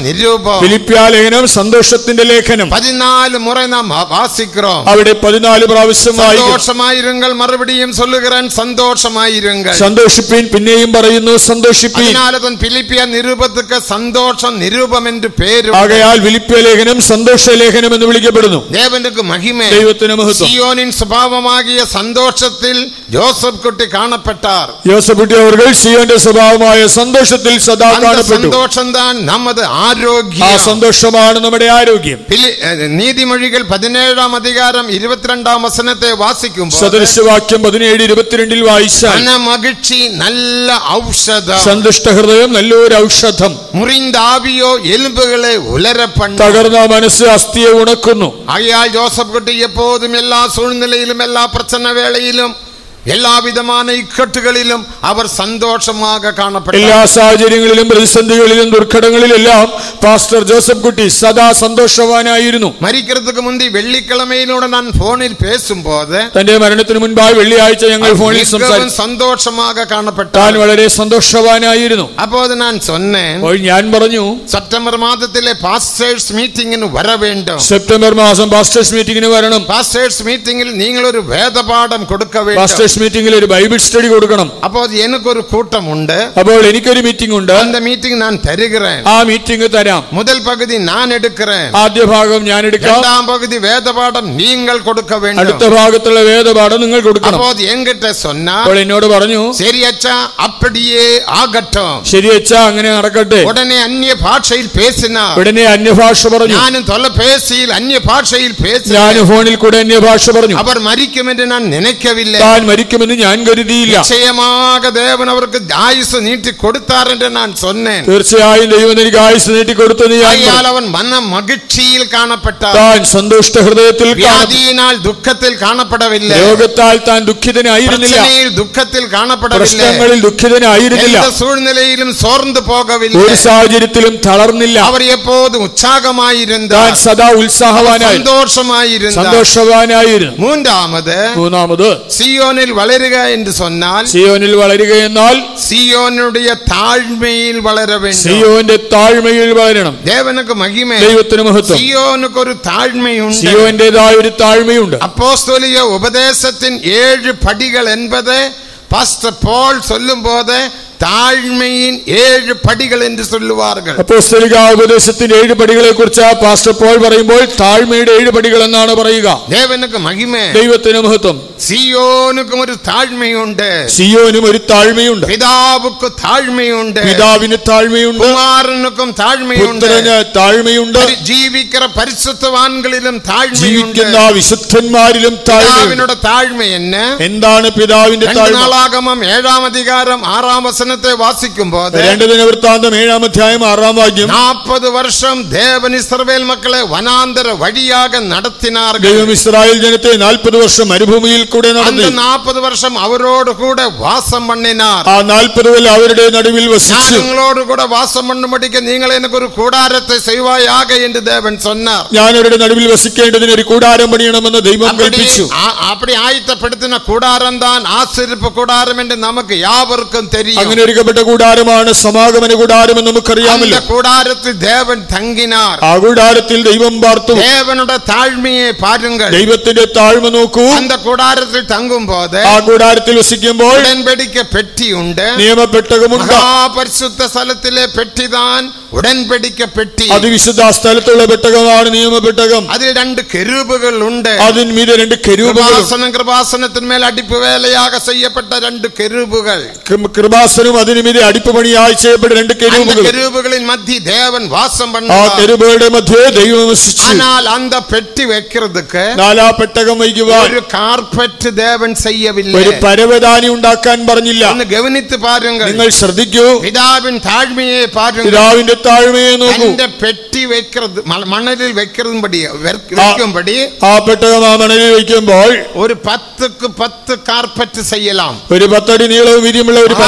நிருபம் ഫിലിപ്പിയ ലേഖനം സന്തോഷത്തിന്റെ ലേഖനം பதினாலு முறை நாம் வா- வாசிக்கிறோம் അവിടെ പതിനാല് പ്രാവശ്യം വായിക്കും சந்தோஷமாயிருங்கள் மறுபடியும் சொல்லுகிறேன் சந்தோஷமாயிருங்கள் സന്തോഷിപ്പീൻ പിന്നെയും പറയുന്നു സന്തോഷിപ്പീൻ அதனால தான் பிலிப்பிய நிருபத்துக்கு சந்தோஷம் நிருபம் என்று பேரு ആകയാൽ ഫിലിപ്പിയ ലേഖനം സന്തോഷ ലേഖനം എന്ന് വിളിക്കപ്പെടുന്നു தேவனுக்கு மகிமை ദൈവത്തിന് മഹത്വം சியோனின் சுபாவமாகிய சந்தோஷத்தில் ஜோசப் குட்டி காணப்பட்டார் യോസഫുട്ടി അവർ സിയോന്റെ സ്വഭാവമായ സന്തോഷത്തിൽ സദാ அந்த കാണപ്പെട്ടു சந்தோஷம் தான் நமது ആ ஆரோக்கியம் സന്തോഷമാണ് നമ്മുടെ ആരോഗ്യം பிலி- அஹ், நீதிமொழிகள் பதினேழாம் அதிகாரம் இருபத்தி ரெண்டாம் வசனத்தை வாசிக்கும் സദൃശവാക്യം പതിനേഴ് ഇരുപത്തിരണ്ടിൽ വായിച്ചാൽ மன மகிழ்ச்சி நல்ல ஔஷதம் സന്തുഷ്ട ഹൃദയം നല്ലൊരു ഔഷധം முறிந்த ஆவியோ எலும்புகளை உலர பண்ண തകർന്ന മനസ്സ് അസ്ഥിയെ ഉണക്കുന്നു ஆகையால் ஜோசப் குட்டி எப்போதும் எல்லா சூழ்நிலையிலும் எல்லா பிரச்சனை வேளையிலும் எல்லா விதமான இக்கட்டுகளிலும் அவர் சந்தோஷமாக காணப்பட்டார் എല്ലാ സാഹചര്യങ്ങളിലും പ്രതിസന്ധികളിലും ദുർഘടങ്ങളിലെല്ലാം പാസ്റ്റർ ജോസഫ് കുട്ടി സദാ സന്തോഷവാനായിരുന്നു மறிக்கிறதுக்கு முந்தி வெள்ளிக்கிழமையிலோட நான் போனில் பேசும்போது തന്റെ മരണത്തിന് മുൻപായി വെള്ളിയാഴ്ച ഞങ്ങൾ ഫോണിൽ மிகவும் സംസാരിച്ചു சந்தோஷமாக താൻ காணப்பட்டார் വളരെ സന്തോഷവാനായിരുന്നു அப்போது நான் சொன்னேன் അപ്പോൾ ഞാൻ പറഞ്ഞു செப்டம்பர் மாதத்திலே பாஸ்டர்ஸ் மீட்டிங்கிന് வர வேண்டும் സെപ്റ്റംബർ മാസം പാസ്റ്റേഴ്സ് മീറ്റിംഗിന് വരണം பாஸ்டர்ஸ் மீட்டிங்கில் நீங்கள் ஒரு வேத பாடம் கொடுக்க வேண்டும் പാസ്റ്റേഴ്സ് മീറ്റിംഗിൽ ഒരു ബൈബിൾ സ്റ്റഡി കൊടുക്കണം அப்போது எனக்கு ஒரு கூட்டம் உண்டு അപ്പോൾ എനിക്കൊരു മീറ്റിംഗ് ഉണ്ട് அந்த மீட்டிங் நான் தருகிறேன் ആ മീറ്റിംഗ് തരാം முதல் பகுதி நான் எடுக்கிறேன் ആദ്യ ഭാഗം ഞാൻ എടുക്കാം இரண்டாம் பகுதி வேத பாடம் நீங்கள் கொடுக்க வேண்டும் അടുത്ത ഭാഗത്തുള്ള വേദപാഠം നിങ്ങൾ കൊടുക്കണം அப்போது என்கிட்ட சொன்னா അപ്പോൾ എന്നോട് പറഞ്ഞു சரி அச்சா அப்படியே ஆகட்டும் ശരി അച്ഛാ അങ്ങനെ നടക്കട്ടെ உடனே அந்நிய பாஷையில் பேசினார் ഉടനെ അന്യഭാഷ പറഞ്ഞു நானும் தொலைபேசியில் அந்நிய பாஷையில் ഞാൻ பேசினேன் ഫോണിൽ കൂടെ അന്യഭാഷ പറഞ്ഞു அவர் மறிக்கும் என்று நான் நினைக்கவில்லை താൻ മരിക്കുമെന്ന് ഞാൻ കരുതിയില്ല நிச்சயமாக தேவன் அவருக்கு ஆயுசு நீட்டி கொடுத்தார் என்று நான் சொன்னேன் തീർച്ചയായും ദൈവം എനിക്ക് ആയുസ് നീട്ടിക്കൊടുത്തെന്ന് ഞാൻ പറഞ്ഞു. ஆகையால் அவன் மன மகிழ்ச்சியில் காணப்பட்டார் താൻ സന്തുഷ്ട ഹൃദയത്തിൽ കാണപ്പെട്ടു. வியாதியினால் துக்கத்தில் காணப்படவில்லை രോഗത്താൽ താൻ ദുഃഖിതനായിരുന്നില്ല பிரச்சனையில் துக்கத்தில் காணப்படவில்லை പ്രശ്നങ്ങളിൽ ദുഃഖിതനായിരുന്നില്ല எந்த சூழ்நிலையிலும் சோர்ந்து போகவில்லை ഒരു സാഹചര്യത്തിലും തളർന്നില്ല அவர் எப்போதும் താൻ உற்சாகமாயிருந்தார் സദാ ഉത്സാഹവാനായി சந்தோஷமாயிருந்தார் സന്തോഷവാനായിരുന്നു மூன்றாவது മൂന്നാമത് சியோனில் வளருக என்று சொன்னால் സിയോനിൽ വളരുകയെന്നാൽ சியோனுடைய தாழ்மையில் வளர வேண்டும் സിയോന്റെ താഴ്മയിൽ വളരണം தேவனுக்கு மகிமை ദൈവത്തിന് മഹത്വം சியோனுக்கு ஒரு தாழ்மை உண்டு സിയോന്റേതായ ഒരു താഴ്മയുണ്ട് அப்போஸ்தலிய உபதேசத்தின் ஏழு படிகள் என்பதை பாஸ்டர் போல் சொல்லும் போது தாழ்மையின் ஏழு படிகள் என்று சொல்லுவார்கள் അപ്പോസ്തലിക ഉപദേശത്തിന്റെ ഏഴ് പടികളെ കുറിച്ച് പാസ്റ്റർ പോൾ പറയുമ്പോൾ താഴ്മയുടെ ഏഴ് പടികൾ എന്നാണ് പറയുക தேவனுக்கு மகிமை ദൈവത്തിന് മഹത്വം சியோனுக்கும் ஒரு தாழ்மை உண்டு സിയോനും ഒരു താഴ്മയുണ്ട് பிதாவுக்கு தாழ்மை உண்டு പിതാവിന് താഴ്മയുണ്ട് குமாரனுக்கும் தாழ்மை உண்டு പുത്രന് താഴ്മയുണ്ട് பரி- ஜீவிக்கிற பரிசுத்தவான்களிலும் தாழ்மை உண்டு ജീവിക്കുന്ന വിശുദ്ധന്മാരിലും താഴ്മയുണ്ട് பிதாவினோட தாழ்மை என்ன എന്താണ് പിതാവിന്റെ ரெண்டு താഴ്മ நாளாகமம் ஏழாம் அதிகாரம் ஆறாம் வசனத்தை வாசிக்கும் போது രണ്ട് ദിനവൃത്താന്തം ഏഴാം അധ്യായം ആറാം വാക്യം நாற்பது வருஷம் தேவன் இஸ்ரவேல் மக்களை வனாந்தர வழியாக நடத்தினார்கள் ദൈവം ഇസ്രായേൽ ജനത്തെ നാൽപ്പത് വർഷം മരുഭൂമിയിൽ കൂടെ அந்த നടത്തി நாற்பது வருஷம் அவரோடு கூட வாசம் பண்ணினார் ആ നാൽപ്പത് കൊല്ലം അവരുടെ നടുവിൽ நான் വസിച്ചു உங்களோடு கூட வாசம் பண்ணும்படிக்கு நீங்கள் எனக்கு ஒரு கூடாரத்தை செய்வாயாக என்று தேவன் சொன்னார் ഞാൻ അവരുടെ നടുവിൽ വസിക്കേണ്ടതിന് ഒരു കൂടാരം പണിയണമെന്ന് ദൈവം அப்படி കൽപ്പിച്ചു ஆ- அப்படி ஆயத்தப்படுத்தின கூடாரம் தான் ஆசிரிப்பு கூடாரம் என்று நமக்கு யாவருக்கும் தெரியும் അങ്ങനെ ഒരുക്കപ്പെട്ട കൂടാരമാണ് സമാഗമന കൂടാരം എന്ന് அந்த നമുക്കറിയാമല്ലോ கூடாரத்தில் தேவன் தங்கினார் ആ കൂടാരത്തിൽ ദൈവം പാർത്തു தேவனோட தாழ்மையை பாருங்கள் ദൈവത്തിന്റെ താഴ്മ നോക്കൂ அந்த கூடாரத்தில் தங்கும் போது ആ കൂടാരത്തിൽ വസിക്കുമ്പോൾ உடன்படிக்கை பெட்டி உண்டு നിയമപ്പെട്ടകമുണ്ട് மகாபரிசுத்த ஸ்தலத்திலே பெட்டிதான் உடன்படிக்கை பெட்டி അതിവിശുദ്ധ സ്ഥലത്തുള്ള പെട്ടകമാണ് നിയമപ്പെട്ടകം அதில் ரெண்டு கெருபுகள் உண்டு അതിന് മീതെ രണ്ട് കെരൂപുകളും கிருபாசனம் கிருபாசனத்தின் மேல் அடிப்பு வேலையாக செய்யப்பட்ட ரெண்டு கெருபுகள் കൃ- കൃപാസനും അതിനു മീതെ അടിപ്പുപണിയായി ചെയ്യപ്പെട്ട രണ്ട് அந்த കെരൂപുകൾ கெருபுகளின் மத்தி தேவன் வாசம் ആ பண்ணார் കെരുബുകളുടെ മധ്യേ ദൈവം വസിച്ചു ஆனால் அந்த பெட்டி வைக்கிறதுக்கு നാലാ പെട്ടകം വയ്ക്കുവാൻ ஒரு கார்பெட் தேவன் செய்யவில்லை ഒരു പരവതാനി ഉണ്ടാക്കാൻ പറഞ്ഞില്ല ഒന്ന് ഗവനിத்து പാരുங்கள் നിങ്ങൾ ശ്രദ്ധിക്കൂ பிதாவின் தாழ்மையை பாருங்கள் പിതാവിന്റെ താഴ്മയെ നോക്കൂ அந்த பெட்டி வைக்கிறது ம- மணலில் வைக்கிறதுபடி வெற்- வைக்கும்படி ആ പെട്ടകം ആ മണലിൽ വയ്ക്കുമ്പോൾ ஒரு பத்துக்கு பத்து கார்பெட் செய்யலாம் ഒരു പത്തടി നീളവും വീതിയുമുള്ള ഒരു പരവതാനി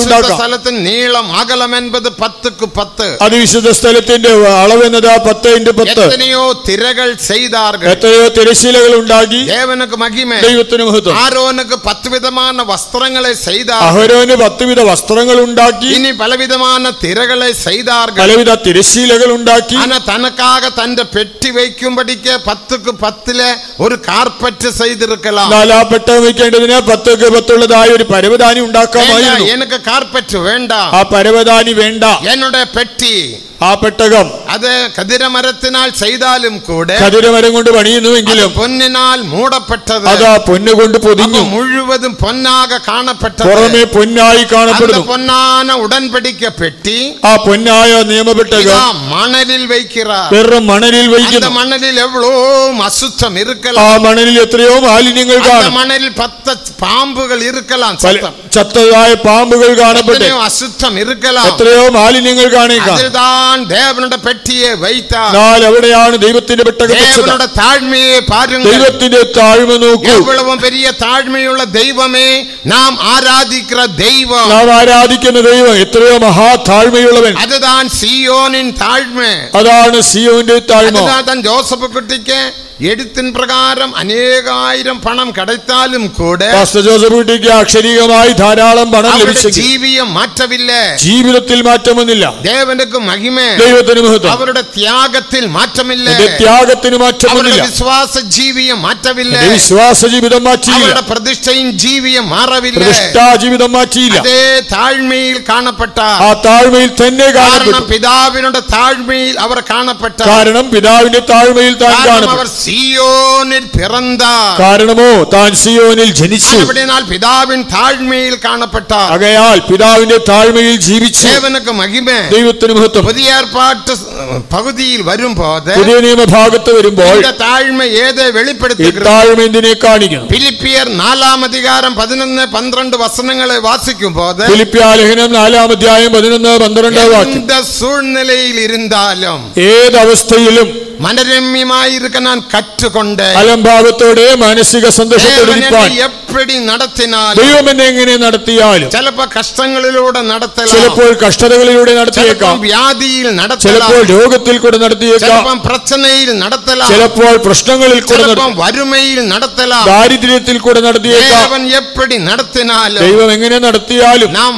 ഉണ്ടാക്കാം സ്ഥലത്തിന് നീളം അകലം എൺപത് പത്തുക്ക് പത്ത് അതിവിശുദ്ധ സ്ഥലത്തിന്റെ അളവെന്നത് പത്ത് ഇൻറ്റു പത്ത് എത്തനെയോ തിരകൾ ചെയ്താர்கள் എത്രയോ തിരശീലകൾ ഉണ്ടാക്കി தேவனுக்கு மகிமை ദൈവത്തിന് മഹത്വം ஆரோனுக்கு பத்து விதமான வஸ்திரங்களை செய்தார் അഹരോന് പത്തുവിധ വസ്ത്രങ്ങൾ ഉണ്ടാക്കി இனி பலவிதமான திரைகளை செய்தார்கள் പലവിധ തിരശീലകൾ ഉണ്ടാക്കി ஆனா தனக்காக தന്റെ பெட்டி வைக்கும்படிக்கு பத்துக்கு பத்துல ஒரு கார்பറ്റ് செய்திருக்கலாம் നാലാ പെട്ടകം വയ്ക്കേണ്ടതിന് പത്തൊക്കെ പത്തുള്ളതായ ഒരു പരവതാനി வேண்டாம், ഉണ്ടാക്കാമായിരുന്നു எனக்கு கார்பറ്റ് வேண்டாம் ആ പരവതാനി വേണ്ട என்னுடைய பெட்டி ആ പെട്ടകം அது கதிர மரத்தினால் செய்தாலும் கூட കതിരമരം കൊണ്ട് அது പണിയുന്നുവെങ്കിലും பொன்னினால் மூடப்பட்டது അത് ആ പൊന്ന് കൊണ്ട് அப்ப പൊതിഞ്ഞു முழுவதும் பொன்னாக காணப்பட்டது പുറമെ പൊന്നായി அந்த കാണപ്പെടുന്നു பொன்னான உடன்படிக்கை பெட்டி ആ പൊന്നായ നിയമപ്പെട്ടകം இதா மணலில் வைக்கிறார் വെറും മണലിൽ அந்த വയ്ക്കുന്നു மணலில் எவ்வளோ அசுத்தம் ആ இருக்கலாம் മണലിൽ എത്രയോ മാലിന്യങ്ങൾ அந்த കാണും மணலில் பத்த பாம்புகள் இருக்கலாம் പല சத்தம். ചത്തതായ പാമ്പുകൾ കാണപ്പെട്ട് எத்தனையோ அசுத்தம் இருக்கலாம் എത്രയോ മാലിന്യങ്ങൾ കാണേക്കാം அதில்தான் தேவனுடைய பெட்டியை வைத்தார் എന്നാൽ എവിടെയാണ് ദൈവത്തിന്റെ പെട്ടകം വെച്ചത് தேவனுடைய தாழ்மையை பாருங்கள் ദൈവത്തിന്റെ താഴ്മ നോക്കൂ எவ்வளவு பெரிய தாழ்மையுள்ள தெய்வமே நாம் ஆராதிக்கிற தெய்வம் നാം ആരാധിക്കുന്ന ദൈവം എത്രയോ മഹാ താഴ്മയുള്ളവൻ அதுதான் சியோனின் தாழ்மை അതാണ് സിയോന്റെ താഴ്മ அதுதான் தான் ஜோசப் குட்டிக்கு എഴുത്തിൻ പ്രകാരം അനേകായിരം പണം கிடைத்தாலும் கூட പാസ്റ്റർ ജോസഫ് കുട്ടിക്ക് അക്ഷരീകമായി ധാരാളം പണം അവരുടെ ലഭിച്ചെങ്കിൽ ജീവിയം മാറ്റമില്ല ജീവിതത്തിൽ മാറ്റം വന്നില്ല ദേവനുക്ക് മഹിമ ദൈവത്തിന് മഹത്വം അവരുടെ ത്യാഗത്തിൽ മാറ്റമില്ല എന്റെ ത്യാഗത്തിന് മാറ്റം അവരുടെ വന്നില്ല വിശ്വാസ ജീവിയം മാറ്റമില്ല എന്റെ വിശ്വാസ ജീവിതം മാറ്റിയില്ല അവരുടെ പ്രതിഷ്ഠയും ജീവിയം മാറവില്ല പ്രതിഷ്ഠാ ജീവിതം മാറ്റിയില്ല അതേ താഴ്മയിൽ കാണപ്പെട്ട ആ താഴ്മയിൽ തന്നെ കാരണം കാണപ്പെട്ടു പിതാവിനുടെ താഴ്മയിൽ അവർ കാണപ്പെട്ട കാരണം പിതാവിന്റെ താഴ്മയിൽ താൻ കാരണം അവർ കാണപ്പെട്ടു സിയോനിൽ പിറந்தாർ കാരണമോ താൻ സിയോനിൽ ജനിച്ചു அப்படினால் பிதாவின் தாழ்மையில் காணப்பட்டார் ആകയാൽ പിതാവിന്റെ താഴ്മയിൽ ജീവിച്ചു தேவனுக்கு மகிமை ദൈവത്തിന് മഹത്വം புதிய ஏற்பாட்டு பகுதியில் வரும்போது പുതിയ നിയമഭാഗത്ത് വരുമ്പോൾ இந்த താഴ്മ ഏത് ഈ വെളിപ്പെടുത്തുகிறது താഴ്മ എന്തിനെ കാണിക്കണം ഫിലിപ്പിയർ നാലാം അധികാരം പതിനൊന്ന് പന്ത്രണ്ട് വസനങ്ങളെ വാസിക്കുമ്പോൾ ഫിലിപ്പ്യാലേഖനം നാലാം അധ്യായം പതിനൊന്ന് പന്ത്രണ്ട് വാക്യം എന്ത് സൂழ்நிலைയിൽ ഇരുന്നാലും ഏതവസ്ഥയിലും മനരമ്യമായിരിക്ക ഞാൻ കറ്റുകൊണ്ട് അലംഭാവത്തോടെ മാനസിക സന്തോഷത്തോടെ ദേവൻ ഇരിപ്പാൻ എന്നെ എപ്പടി നടത്തിനാലും ദൈവം എന്നെ എങ്ങനെ നടത്തിയാലും ചിലപ്പോ കഷ്ടങ്ങളിലൂടെ നടത്തലാം ചിലപ്പോൾ കഷ്ടതകളിലൂടെ ചിലപ്പം നടത്തിയേക്കാം വ്യാധിയിൽ നടത്തലാം ചിലപ്പോൾ രോഗത്തിൽ കൂടെ നടത്തിയേക്കാം ചിലപ്പം പ്രശ്നയിൽ നടത്തലാം ചിലപ്പോൾ പ്രശ്നങ്ങളിൽ കൂടെ ചിലപ്പം നടത്തി വറുമയിൽ നടത്തലാം ദാരിദ്ര്യത്തിൽ കൂടെ നടത്തിയേക്കാം ദേവൻ എപ്പടി നടത്തിനാലും ദൈവം എങ്ങനെ നടത്തിയാലും നാം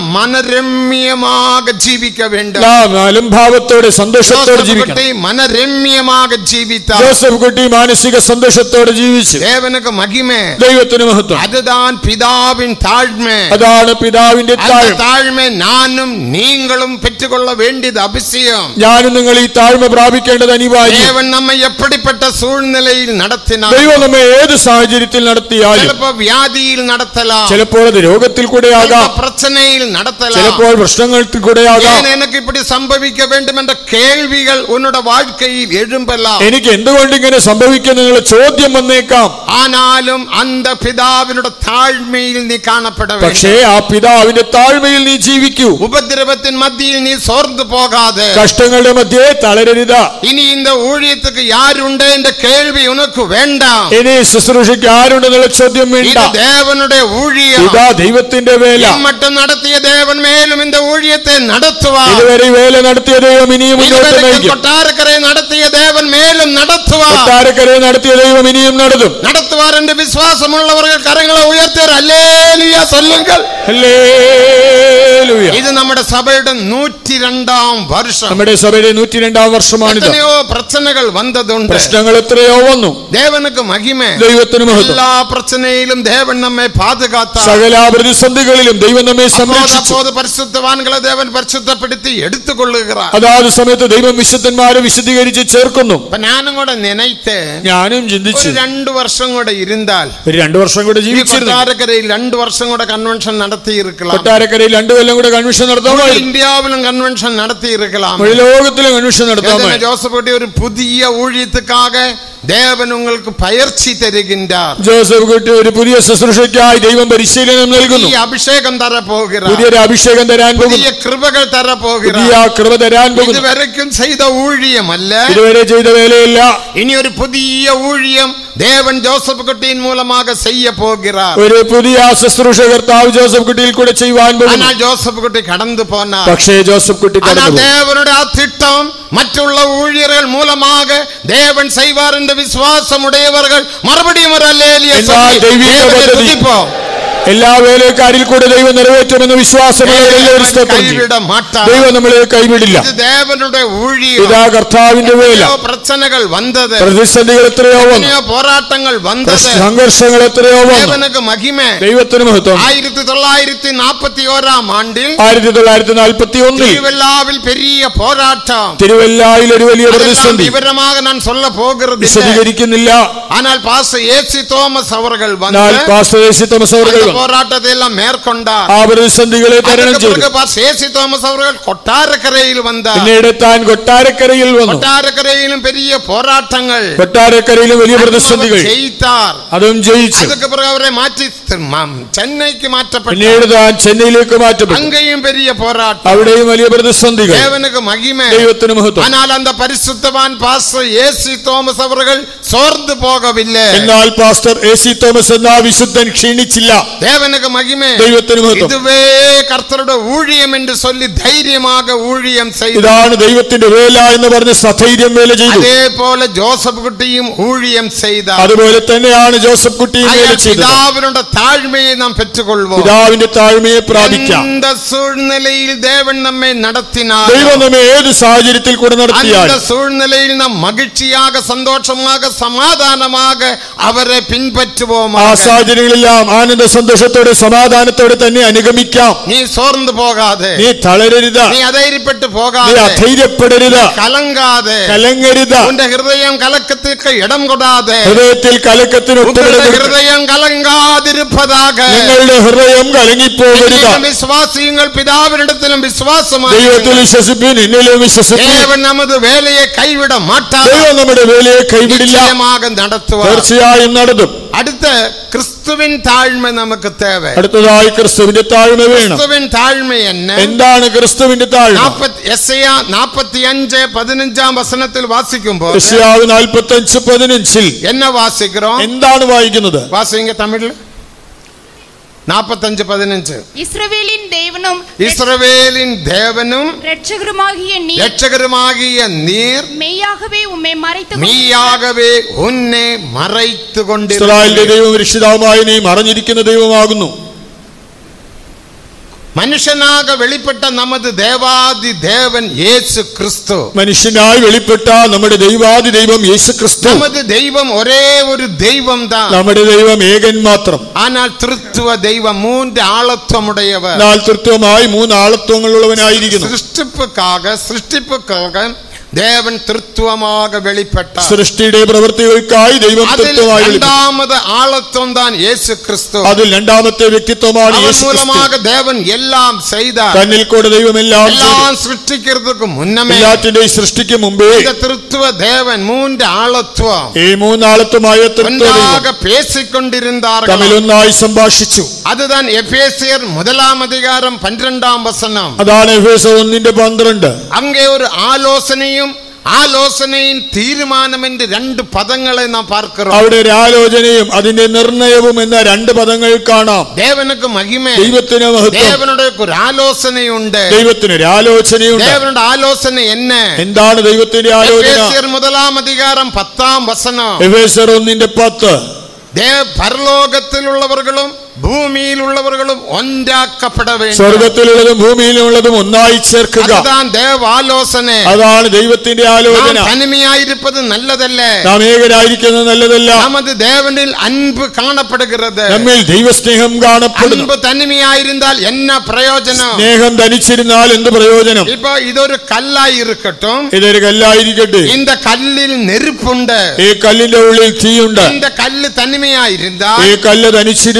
മനരമ്യமாக ജീവിക്ക வேண்டும் നാം അലംഭാവത്തോടെ സന്തോഷത്തോടെ ജോസഫ് ജീവിക്കണം കുട്ടി മനരമ്യமாக ജീവിത്താர் ജോസഫ് കുട്ടി മാനസിക സന്തോഷത്തോടെ ജീവിച്ചു தேவனுக்கு மகிமை ദൈവത്തിന് മഹത്വം அதுதான் பிதாவின் தாழ்மை അതാണ് പിതാവിന്റെ அந்த താഴ്മ தாழ்மை நானும் நீங்களும் பெற்றுக்கொள்ள வேண்டியது அவசியம் ഞാനും നിങ്ങൾ ഈ താഴ്മ പ്രാപിക്കേണ്ടത് അനിവാര്യം தேவன் നമ്മை எப்படிப்பட்ட சூழ்நிலையில் நடத்தினார் ദൈവം നമ്മെ ഏത് സാഹചര്യത്തിൽ നടത്തിയാലും ചിലപ്പോ വ്യാധിയിൽ നടത്തലാം ചിലപ്പോൾ അത് രോഗത്തിൽ കൂടെ ആകാം ചിലപ്പോ പ്രശ്നയിൽ നടത്തലാം ചിലപ്പോൾ പ്രശ്നങ്ങളിൽ കൂടെ ആകാം ஏன் எனக்கு இப்படி சம்பவிக்க வேண்டும் என்ற கேள்விகள் உன்னோட வாழ்க்கையில் எழும்பலாம் എനിക്ക് എന്തുകൊണ്ട് ഇങ്ങനെ സംഭവിക്കുന്നു എന്നുള്ള ചോദ്യം വന്നേക്കാം ஆனாலும் அந்த பிதாவினோட தாழ்மையில் நீ காணப்பட പക്ഷേ வேண்டும் ആ പിതാവിന്റെ താഴ്മയിൽ നീ ജീവിക്കൂ உபதிரவத்தின் மத்தியில் நீ சோர்ந்து போகாத കഷ്ടങ്ങളുടെ മധ്യേ തളരരുത് இனி இந்த ஊழியத்துக்கு யார் உண்டு என்ற கேள்வி உனக்கு வேண்டாம் ഇനി ശുശ്രൂഷയ്ക്ക് ആരുണ്ടെന്നുള്ള ചോദ്യം വേണ്ട இது தேவனுடைய ஊழியம் ഇതാ ദൈവത്തിന്റെ വേല என் மட்டும் நடத்திய தேவன் மேலும் இந்த ஊழியத்தை நடத்துவார் ഇതുവരെ ഈ വേല നടത്തിയ ദൈവം ഇനിയും മുന്നോട്ട് இதுவரைக்கும் നയിക്കും கொட்டாரக்கரை நடத்திய தேவன் மேலும் நடத்துவார் കൊട്ടാരക്കരെ നടത്തിയ ദൈവം ഇനിയും നടത്തും நடத்துவார் என்று விசுவாசம் உள்ளவர்கள் கரங்களை உயர்த்தியர் அல்லேலியா சொல்லுங்கள் ഹല്ലേലൂയ. ഇത് നമ്മുടെ സഭയുടെ നൂറ്റി രണ്ടാം വർഷം നമ്മുടെ സഭയുടെ നൂറ്റി രണ്ടാം വർഷമാണിത് എത്രയോ പ്രശ്നങ്ങൾ വന്നതുണ്ട് പ്രശ്നങ്ങൾ എത്രയോ വന്നു ദേവനുക്ക് മഹിമ ദൈവത്തിന് മഹത്വം എല്ലാ പ്രശ്നയിലും ദേവൻ നമ്മെ പാതുകാത്ത സകല പ്രതിസന്ധികളിലും ദൈവം നമ്മെ സംരക്ഷിച്ചു அப்போது பரிசுத்தவான்களை தேவன் பரிசுத்தப்படுத்தி எடுத்துக்கொள்ளுகிறார் അതാത് സമയത്ത് ദൈവം വിശുദ്ധന്മാരെ വിശദീകരിച്ച് ചേർക്കുന്നു അപ്പൊ ഞാനും കൂടെ നനയ്ത്ത് ഞാനും ഒരു ചിന്തിച്ചു രണ്ടു വർഷം കൂടെ ഇരുന്നാൽ ഒരു രണ്ടു വർഷം കൂടെ ഈ ജീവിച്ചിരുന്നു കൊട്ടാരക്കരയിൽ രണ്ടു വർഷം കൂടെ കൺവെൻഷൻ നടത്തി இருக்கலாம் കൊട്ടാരക്കരയിൽ രണ്ടു കൊല്ലം കൂടെ കൺവെൻഷൻ നടത്താമായിരുന്നു இந்தியாவிலும் கன்வென்ஷன் நடத்தி இருக்கலாம் മുഴു ലോകത്തിലും കൺവെൻഷൻ வேதனை നടത്താമായിരുന്നു ஜோசப் குட்டி ஒரு புதிய ஊழியத்துக்காக தேவன் உங்களுக்கு பயிற்சி தருகின்றார் ജോസഫ് കുട്ടി ഒരു പുതിയ ശുശ്രൂഷയ്ക്കായി ദൈവം പരിശീലനം നൽകുന്നു புதிய அபிஷேகம் தர போகிறார் പുതിയൊരു അഭിഷേകം തരാൻ പോകുന്നു புதிய கிருபகள் தர പുതിയ போகிறார் കൃപ തരാൻ പോകുന്നു இதுவரைக்கும் செய்த ஊழியம் அல்ல ഇതുവരെ ചെയ്ത വേലയില്ല இனி ஒரு புதிய ஊழியம் தேவன் ஜோசப் குட்டியின் மூலமாக செய்ய போகிறார் ഒരു പുതിയ ശുശ്രൂഷ കർത്താവ് ജോസഫ് കുട്ടിയിൽ കൂടെ ചെയ്യുവാൻ പോകുന്നു ஆனால் ஜோசப் குட்டி கடந்து போனார் പക്ഷേ ജോസഫ് കുട്ടി ஆனால் കടന്നു தேவனுடைய ஆ திட்டம் மற்றுள்ள ஊழியர்கள் மூலமாக தேவன் செய்வார் என்ற விசுவாசம் உடையவர்கள் மறுபடியும் ஒரு அல்லேலிய എന്നാൽ ദൈവിക പദ്ധതി துதிப்போம் എല്ലാ വേലക്കാരിൽ കൂടെ ദൈവം നിറവേറ്റുമെന്ന് വിശ്വാസമുള്ള എല്ലാവരും தேவன் സ്തോത്രം ചെയ്യും. கைவிட மாட்டார் ദൈവം നമ്മളെ കൈവിടില്ല இது தேவனுடைய ஊழியம் ഇതാ കർത്താവിന്റെ വേല எத்தனையோ பிரச்சனைகள் வந்தது പ്രതിസന്ധികൾ എത്രയോ വന്നു எத்தனையோ போராட்டங்கள் வந்தது സംഘർഷങ്ങൾ എത്രയോ വന്നു தேவனுக்கு மகிமை ദൈവത്തിന് മഹത്വം ஆயிரத்தி தொள்ளாயிரத்தி நாற்பத்தி ஓராம் ஆண்டில் ആയിരത്തി തൊള്ളായിരത്തി നാൽപ്പത്തി ഒന്നിൽ திருவிழாவில் பெரிய போராட்டம் തിരുവല്ലായിൽ ഒരു വലിയ அதெல்லாம் പ്രതിസന്ധി விவரமாக நான் சொல்ல போகிறது വിശദീകരിക്കുന്നില്ല ஆனால் பாச ஏசி தோமஸ் அவர்கள் എന്നാൽ வந்து പാസ്റ്റർ യേശു തോമസ് അവർ அந்த വന്നു. போராட்டத்தை எல்லாம் மேற்கொண்டார் ആ പ്രതിസന്ധികളെ തരണം அதற்கு ചെയ്തു பிறகு பாஸ் ஏசி தோமஸ் அவர்கள் கொட்டாரக்கரையில் வந்தார் പിന്നീട് താൻ കൊട്ടാരക്കരയിൽ വന്നു கொட்டாரக்கரையிலும் பெரிய போராட்டங்கள் കൊട്ടാരക്കരയിലും വലിയ പ്രതിസന്ധികൾ அவர் ஜெயித்தார் അതും ജയിച്ചു அதுக்கு பிறகு அவரை மாற்றி தி- ம- சென்னைக்கு மாற்றப்பட்டார் പിന്നീട് താൻ ചെന്നൈയിലേക്ക് മാറ്റപ്പെട്ടു அங்கேயும் பெரிய போராட்டம் അവിടെയും വലിയ പ്രതിസന്ധികൾ தேவனுக்கு மகிமை ദൈവത്തിന് മഹത്വം ஆனால் அந்த பரிசுத்தவான் பாஸ்டர் ஏசி தோமஸ் அவர்கள் சோர்ந்து போகவில்லை എന്നാൽ പാസ്റ്റർ എ സി തോമസ് എന്ന ആ വിശുദ്ധൻ ക്ഷീണിച്ചില്ല தேவனுக்கு மகிமை ദൈവത്തിന് മഹത്വം இதுவே கர்த்தருடைய ஊழியம் என்று சொல்லி தைரியமாக ஊழியம் செய்தார் ഇതാണ് ദൈവത്തിന്റെ വേല എന്ന് പറഞ്ഞ് സധൈര്യം വേല ചെയ്തു அதே போல ஜோசப் குட்டியும் ஊழியம் செய்தார் അതുപോലെ തന്നെയാണ് ജോസഫ് കുട്ടിയും വേല ஆகையால் ചെയ്തത് பிதாவினுடைய தாழ்மையை நாம் பெற்றுக்கொள்வோம் പിതാവിന്റെ താഴ്മയെ പ്രാപിക്കാം இந்த சூழ்நிலையில் தேவன் நம்மை நடத்தினார் ദൈവം നമ്മെ ഏത് സാഹചര്യത്തിൽ കൂടെ നടത്തിയാൽ அந்த சூழ்நிலையில் நாம் மகிழ்ச்சியாக சந்தோஷமாக சமாதானமாக அவரை ആ பின்பற்றுவோமாக സാഹചര്യങ്ങളെല്ലാം ആനന്ദ സന്തോഷത്തോടെ സമാധാനത്തോടെ തന്നെ അനുഗമിക്കാം நீ சோர்ந்து போகாதே നീ തളരരുത് நீ அதைரியப்பட்டு നീ போகாதே അധൈര്യപ്പെടരുത് கலங்காதே കലങ്ങരുത് உன் ஹிருதயம் கலக்கத்திற்கு இடம் கொடாதே ഹൃദയത്തിൽ കലക്കത്തിന് உங்களுடைய ഒട്ടുമിട ஹிருதயம் கலங்காதிருப்பதாக നിങ്ങളുടെ ഹൃദയം കലങ്ങിപ്പോകരുത് நீங்களும் விசுவாசியுங்கள் பிதாவினிடத்திலும் விசுவாசமாக ദൈവത്തിൽ വിശ്വസിപ്പിൻ എന്നിലും വിശ്വസിപ്പിൻ தேவன் நமது வேலையை கைவிட மாட்டார் ദൈവം നമ്മുടെ വേലയെ കൈവിടില്ല நிச்சயமாக நடத்துவார் തീർച്ചയായും നടത്തും அடுத்த கிறிஸ்துவின் தாழ்மை நமக்கு தேவை അടുത്തതായി ക്രിസ്തുവിന്റെ താഴ്മ വേണം கிறிஸ்துவின் தாழ்மை என்ன എന്താണ് ക്രിസ്തുവിന്റെ താഴ്മ நாற்பத்தி எஸ்ஐயா நாற்பத்தி அஞ்சு பதினஞ்சாம் வசனத்தில் வாசிக்கும் போது യശയാവ് നാൽപ്പത്തി അഞ്ച് പതിനഞ്ചിൽ என்ன வாசிக்கிறோம் എന്താണ് വായിക്കുന്നത് வாசிங்க தமிழ்ல நாற்பத்தஞ்சு பதினஞ்சு இஸ்ரவேலின் தேவனும் இஸ்ரவேலின் தேவனும் இரட்சகருமாகிய நீர் இரட்சகருமாகிய நீர் மெய்யாகவே உம்மை மறைத்து மெய்யாகவே உன்னை மறைத்து ഇസ്രായേലിന്റെ கொண்டிருக்கிறார் ദൈവം രക്ഷിതാവുമായി നീ മറഞ്ഞിരിക്കുന്ന ദൈവമാകുന്നു மனுஷனாக வெளிப்பட்ட நமது தேவாதி தேவன் இயேசு கிறிஸ்து മനുഷ്യനായി വെളിപ്പെട്ട നമ്മുടെ ദൈവാദി ദൈവം യേശു ക്രിസ്തു நமது தெய்வம் ஒரே ஒரு தெய்வம் தான் നമ്മുടെ ദൈവം ഏകൻ മാത്രം ஆனால் திருத்துவ தெய்வம் மூன்று ஆழத்துவம் உடையவர் എന്നാൽ തൃത്വമായി മൂന്ന് ആളത്വങ്ങളുള്ളവനായിരിക്കുന്നു சிருஷ்டிப்புக்காக சிருஷ்டிப்புக்காக தேவன் திருத்துவமாக வெளிப்பட்டார் സൃഷ്ടിയുടെ പ്രവൃത്തികൾക്കായി ദൈവം அதில் തൃത്വമായി വെളിപ്പെട്ടു இரண்டாமது ஆழத்துவம் தான் இயேசு கிறிஸ்து അതിൽ രണ്ടാമത്തെ വ്യക്തിത്വമാണ് அவன் യേശു ക്രിസ്തു மூலமாக தேவன் எல்லாம் செய்தார் തന്നിൽ കൂടെ ദൈവം എല്ലാം ചെയ്തു. எல்லாம் சிருஷ்டிக்கிறதுக்கு முன்னமே എല്ലാറ്റിന്റെയും സൃഷ്ടിക്ക് മുമ്പേ இந்த திருத்துவ தேவன் மூன்று ஆழத்துவம் ഈ മൂന്നാളത്വമായ തൃത്വ ദൈവം ஒன்றாக பேசிக் கொண்டிருந்தார்கள் തമ്മിലൊന്നായി സംഭാഷിച്ചു அதுதான் எபேசியர் முதலாம் அதிகாரம் பன்னிரெண்டாம் வசனம் അതാണ് എഫേസ ഒന്നിന്റെ പന്ത്രണ്ട് அங்கே ஒரு ஆலோசனையும் ஆலோசனையின் தீர்மானம் என்று ரெண்டு பதங்களை நாம் பார்க்கிறோம் അവിടെ ഒരു ആലോചനയും അതിന്റെ നിർണയവും എന്ന രണ്ട് പദങ്ങൾ കാണാം தேவனுக்கு மகிமை ദൈവത്തിന് മഹത്വം தேவனுடைய ஒரு ஆலோசனை உண்டு ദൈവത്തിന് ഒരു ആലോചനയുണ്ട് தேவனுடைய ஆலோசனை என்ன എന്താണ് ദൈവത്തിന്റെ ആലോചന எபேசியர் முதலாம் அதிகாரம் பத்தாம் வசனம் എഫേസർ ഒന്നിന്റെ പത്ത് தேவ பரலோகத்தில் உள்ளவர்களும் பூமியில் உள்ளவர்களும் ஒன்றாக்கப்பட வேண்டும் സ്വർഗത്തിലുള്ളതും ഭൂമിയിലുള്ളതും ഒന്നായി ചേർക്കുക அதுதான் தேவ ஆலோசனை അതാണ് ദൈവത്തിന്റെ ആലോചന நாம் தனிமையாயிருப்பது நல்லதல்ல നാം ഏകരായിരിക്കുന്നത് നല്ലതല്ല நமது தேவனில் அன்பு காணப்படுகிறது നമ്മിൽ ദൈവസ്നേഹം കാണപ്പെടുന്നു அன்பு தனிமையாயிருந்தால் என்ன பிரயோஜனம் സ്നേഹം ധനിച്ചിരുന്നാൽ എന്ത് പ്രയോജനം இப்போ இது ஒரு கல்லாய் இருக்கட்டும் ഇതൊരു കല്ലായിരിക്കട്ടെ இந்த கல்லில் நெருப்புண்டு ഈ കല്ലിന്റെ ഉള്ളിൽ തീയുണ്ട് இந்த கல்லு தனிமையாயிருந்தால் ഈ കല്ല് ധനിച്ചിരുന്നാൽ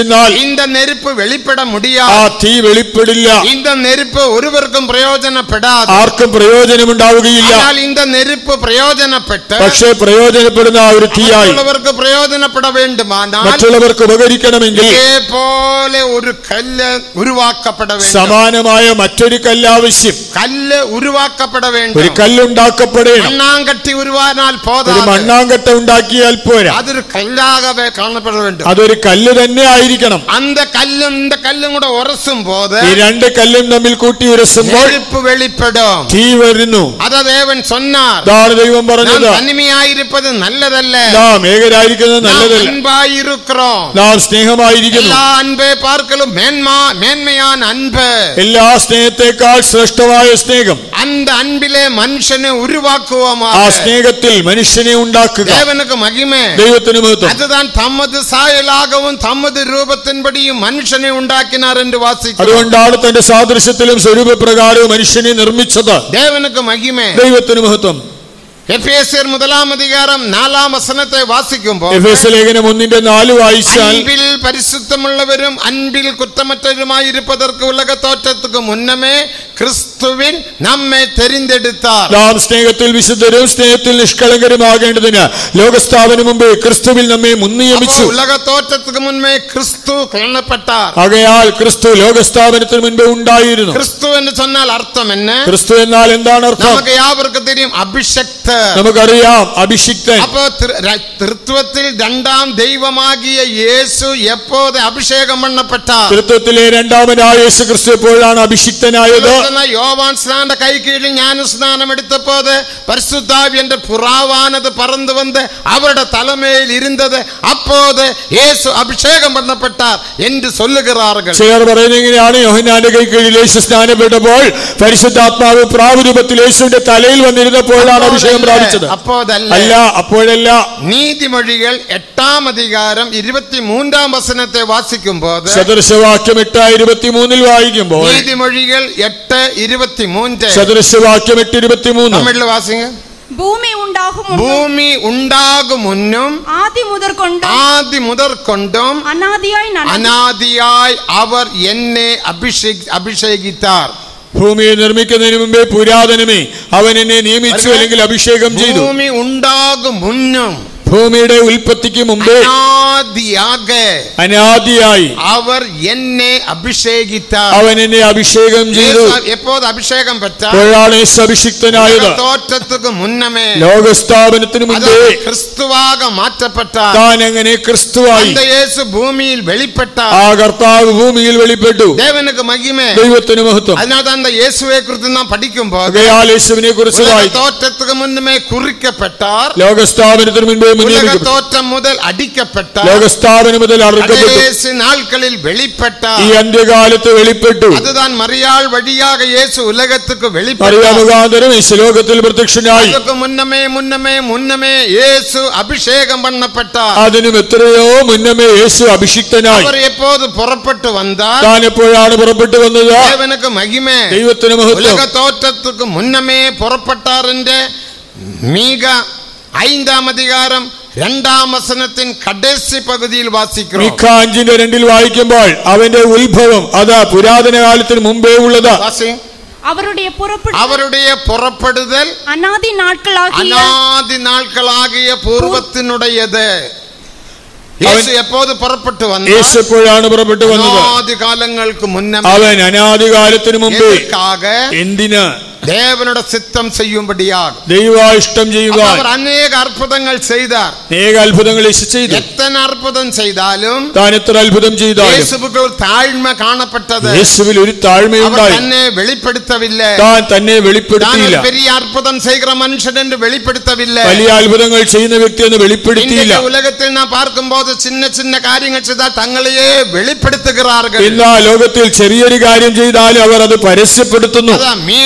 இந்த நெருப்பு வெளிப்பட ആ முடியாது തീ വെളിപ്പെടില്ല இந்த நெருப்பு ஒருவருக்கும் பிரயோஜனப்படாது ആർക്കും പ്രയോജനമുണ്ടാവുകയില്ല ஆனால் இந்த நெருப்பு பிரயோஜனப்பட்டு പക്ഷേ പ്രയോജനപ്പെടുന്ന ആ ഒരു തീയായി மற்றவர்களுக்கு பிரயோஜனப்பட வேண்டுமானால் മറ്റുള്ളവർക്ക് ഉപകരിക്കണമെങ്കിൽ இதே போல ஒரு கல்லு உருவாக்கப்பட வேண்டும் സമാനമായ മറ്റൊരു കല്ല് ആവശ്യം கல்லு உருவாக்கப்பட ഒരു வேண்டும் കല്ലുണ്ടാക്കപ്പെടണം மண்ணாங்கட்டி உருவானால் ഒരു போதாது മണ്ണാങ്കട്ട ഉണ്ടാക്കിയാൽ പോരാ அது ஒரு கல்லாகவே காணப்பட வேண்டும் അതൊരു കല്ല് തന്നെ ആയിരിക്കണം அந்த கல்லும் இந்த கல்லும் கூட உரசும் போது ഈ രണ്ട് കല്ലും തമ്മിൽ കൂട്ടി ഉരസുമ്പോൾ நெருப்பு வெளிப்படும் തീ വരുന്നു அத தேவன் சொன்னார் അതാണ് ദൈവം நாம் പറഞ്ഞത് தனிமையாயிருப்பது நல்லதல்ல നാം ഏകരായിരിക്കുന്നത് நாம் നല്ലതല്ല அன்பாயிருக்கிறோம் നാം സ്നേഹമായിരിക്കുന്നു எல்லா அன்பை பார்க்கலும் மேன்மா மேன்மையான அன்பு എല്ലാ സ്നേഹത്തെക്കാൾ ശ്രേഷ്ഠമായ സ്നേഹം அந்த அன்பிலே மனுஷனை ആ உருவாக்குவோமாக സ്നേഹത്തിൽ മനുഷ്യനെ ഉണ്ടാക്കുക தேவனுக்கு மகிமை ദൈവത്തിന് മഹത്വം அதுதான் தமது சாயலாகவும் தமது ரூபத்தின்படியும் மனுஷனை உண்டாக்கினார் என்று வாசிக்கிறோம் അതുകൊണ്ടാണ് തന്റെ സാദൃശ്യത്തിലും സ്വരൂപപ്രകാരവും മനുഷ്യനെ നിർമ്മിച്ചത് தேவனுக்கு மகிமை ദൈവത്തിന് മഹത്വം எபேசியர் முதலாம் அதிகாரம் நாலாம் வசனத்தை வாசிக்கும் போது എഫ് എസ് ലേഖനം ഒന്നിന്റെ നാല് വായിച്ചാൽ அன்பில் பரிசுத்தமுள்ளவரும் அன்பில் குற்றமற்றவருமாய் இருப்பதற்கு உலக தோற்றத்துக்கு முன்னமே கிறிஸ்துவின் நம்மை தெரிந்தெடுத்தார் നാം സ്നേഹത്തിൽ വിശുദ്ധരും സ്നേഹത്തിൽ നിഷ്കളങ്കരുമാകേണ്ടതിന് ലോകസ്ഥാപന മുമ്പേ ക്രിസ്തുവിൽ നമ്മെ அப்போ മുൻനിയമിച്ചു உலக தோற்றத்துக்கு முன்பே கிறிஸ்து காணப்பட்டார் ആകയാൽ ക്രിസ്തു ലോകസ്ഥാപനത്തിന് മുൻപേ ഉണ്ടായിരുന്നു கிறிஸ்து என்று சொன்னால் அர்த்தம் என்ன ക്രിസ്തു എന്നാൽ എന്താണ് അർത്ഥം நமக்கு யாவருக்கும் தெரியும் அபிஷக்தர் നമുക്കറിയാം അഭിഷിക്തൻ அப்போ திரு- ர- திருத்துவத்தில் இரண்டாம் தெய்வமாகிய இயேசு எப்போது அபிஷேகம் பண்ணப்பட்டார் തൃത്വത്തിലെ രണ്ടാമനായ യേശു ക്രിസ്തു എപ്പോഴാണ് അഭിഷിക്തനായത് சொன்னா, யோவான் ஸ்நான கை கீழில் ஞான ஸ்நானம் எடுத்த போது பரிசுத்தாவி என்ற புறாவானது பறந்து வந்து அவருடைய தலைமையில் இருந்தது அப்போது இயேசு அபிஷேகம் பண்ணப்பட்டார் என்று சொல்லுகிறார்கள் ചിലർ പറയുന്നത് ഇങ്ങനെയാണ് യോഹന്നാന്റെ കൈ കീഴിൽ യേശു സ്നാനപ്പെട്ടപ്പോൾ പരിശുദ്ധാത്മാവ് പ്രാവുരൂപത്തിൽ യേശുവിന്റെ തലയിൽ വന്നിരുന്നപ്പോഴാണ് അഭിഷേകം പ്രാപിച്ചത് அப்போதல்ல അല്ല അപ്പോഴല്ല நீதிமொழிகள் எட்டாம் அதிகாரம் இருபத்தி மூன்றாம் வசனத்தை வாசிக்கும் போது സദൃശവാക്യം എട്ട് ഇരുപത്തി മൂന്നിൽ വായിക്കുമ്പോൾ நீதிமொழிகள் எட்டு இருபத்தி மூன்று സദൃശവാക്യം എട്ട് ഇരുപത്തി മൂന്ന് தமிழ்ல வாசிங்க ഭൂമി ഉണ്ടാകും മുമ്പ് பூமி உண்டாகும் முன்னும் ആദ്യ മുതൽക്കൊണ്ട് ஆதி முதற்கொண்டும் അനാദിയായി നട അനാദിയായി അവർ എന്നെ അഭിഷേക് അഭിഷേകിത്താർ ഭൂമിയെ നിർമ്മിക്കുന്നതിന് മുമ്പേ പുരാതനമേ അവൻ എന്നെ നിയമിച്ചു അല്ലെങ്കിൽ അഭിഷേകം ചെയ്തു ഭൂമി ഉണ്ടാകും മുന്നും ഭൂമിയുടെ ഉൽപ്പത്തിക്ക് മുമ്പേ അനാദിയാക അനാദിയായി അവർ എന്നെ അഭിഷേകിത്താർ അവൻ എന്നെ അഭിഷേകം ചെയ്തു യേശു എപ്പോത് അഭിഷേകം പെറ്റാർ അപ്പോഴാണ് യേശു അഭിഷിക്തനായത് തോറ്റத்துக்கு മുന്നമേ ലോകസ്ഥാപനത്തിന് അത് മുമ്പേ ക്രിസ്തുവാക മാറ്റപ്പെട്ടാർ താൻ അങ്ങനെ ക്രിസ്തുവായി அந்த இயேசு பூமியில் வெளிப்பட்டார் ആ കർത്താവ് ഭൂമിയിൽ വെളിപ്പെട്ടു தேவனுக்கு மகிமை ദൈവത്തിന് മഹത്വം அதனால்தான் அந்த இயேசுவை குறித்து நாம் படிக்கும் போது ആകയാൽ യേശുവിനെ കുറിച്ച് உலக വായിക്കും தோற்றத்துக்கு முன்னமே குறிக்கப்பட்டார் ലോകസ്ഥാപനത്തിന് മുൻപേ உலக മുന്നേറിക്കപ്പെട്ടു தோற்றம் முதல் அடிக்கப்பட்டார் ലോകസ്ഥാപനം മുതൽ അറുക്കപ്പെട്ടു கடைசி நாட்களில் வெளிப்பட்டார் ഈ അന്ത്യകാലത്ത് വെളിപ്പെട്ടു அதுதான் மரியாள் வழியாக இயேசு உலகத்துக்கு അറിയാ வெளிப்பட்டார் മുഖാന്തരം യേശു ലോകത്തിൽ പ്രത്യക്ഷനായി அதுக்கு முன்னமே முன்னமே முன்னமே இயேசு அபிஷேகம் பண்ணப்பட்டார் അതിനും എത്രയോ മുന്നമേ യേശു അഭിഷിക്തനായി அவர் எப்போது புறப்பட்டு வந்தார் താൻ എപ്പോഴാണ് പുറപ്പെട്ടു വന്നത് தேவனுக்கு மகிமை ദൈവത്തിന് உலக മഹത്വം தோற்றத்துக்கு முன்னமே புறப்பட்டார் என்ற மீக ஐந்தாம் அதிகாரம் இரண்டாம் வசனத்தின் கடைசி பகுதியில் வாசிக்கிறோம் മിക്ക അഞ്ചിന്റെ രണ്ടിൽ വായിക്കുമ്പോൾ അവന്റെ ഉത്ഭവം അതാ പുരാതന കാലത്തിന് മുമ്പേ ഉള്ളത് வாசி അവരുടെ പുറപ്പെടു அவருடைய புறப்படுதல் അനാദി നാட்കളാകിയ அனாதி நாட்களாகிய பூர்வத்தினுடையது இயேசு எப்போது புறப்பட்டு യേശു வந்தார் എപ്പോഴാണ് പുറപ്പെട്ടു വന്നത് அனாதி காலங்களுக்கு முன்னமே അവൻ അനാദി കാലത്തിന് മുമ്പേ எதற்காக എന്തിന് தேவனோட சித்தம் செய்யும்படியாக ദൈവായിഷ്ടം ചെയ്യുവാൻ அவர் അനേക അത്ഭുതങ്ങൾ ചെയ്താர் അനേക അത്ഭുതങ്ങൾ യേശു ചെയ്തു எத்தனை அற்புதம் செய்தாலும் താൻ എത്ര അത്ഭുതം ചെയ്താലും இயேசுவுக்கு ஒரு தாழ்மை காணப்பட்டது യേശുവിൽ ഒരു அவர் താഴ്മയുണ്ടായി தன்னை வெளிப்படுத்தவில்லை താൻ തന്നെ தான் ஒரு വെളിപ്പെടുത്തിയില്ല பெரிய அற்புதம் செய்கிற மனுஷன் என்று வெளிப்படுத்தவில்லை വലിയ അത്ഭുതങ്ങൾ ചെയ്യുന്ന വ്യക്തി എന്ന് വെളിപ്പെടുത്തിയില്ല இன்றைக்கு உலகத்தில் நான் பார்க்கும்போது சின்ன சின்ன காரியங்கள் செய்தால் தங்களையே வெளிப்படுத்துகிறார்கள் ഇന്ന് ആ ലോകത്തിൽ ചെറിയൊരു കാര്യം ചെയ്താലും അവർ അത് പരസ്യപ്പെടുത്തുന്നു அதான் மீடியா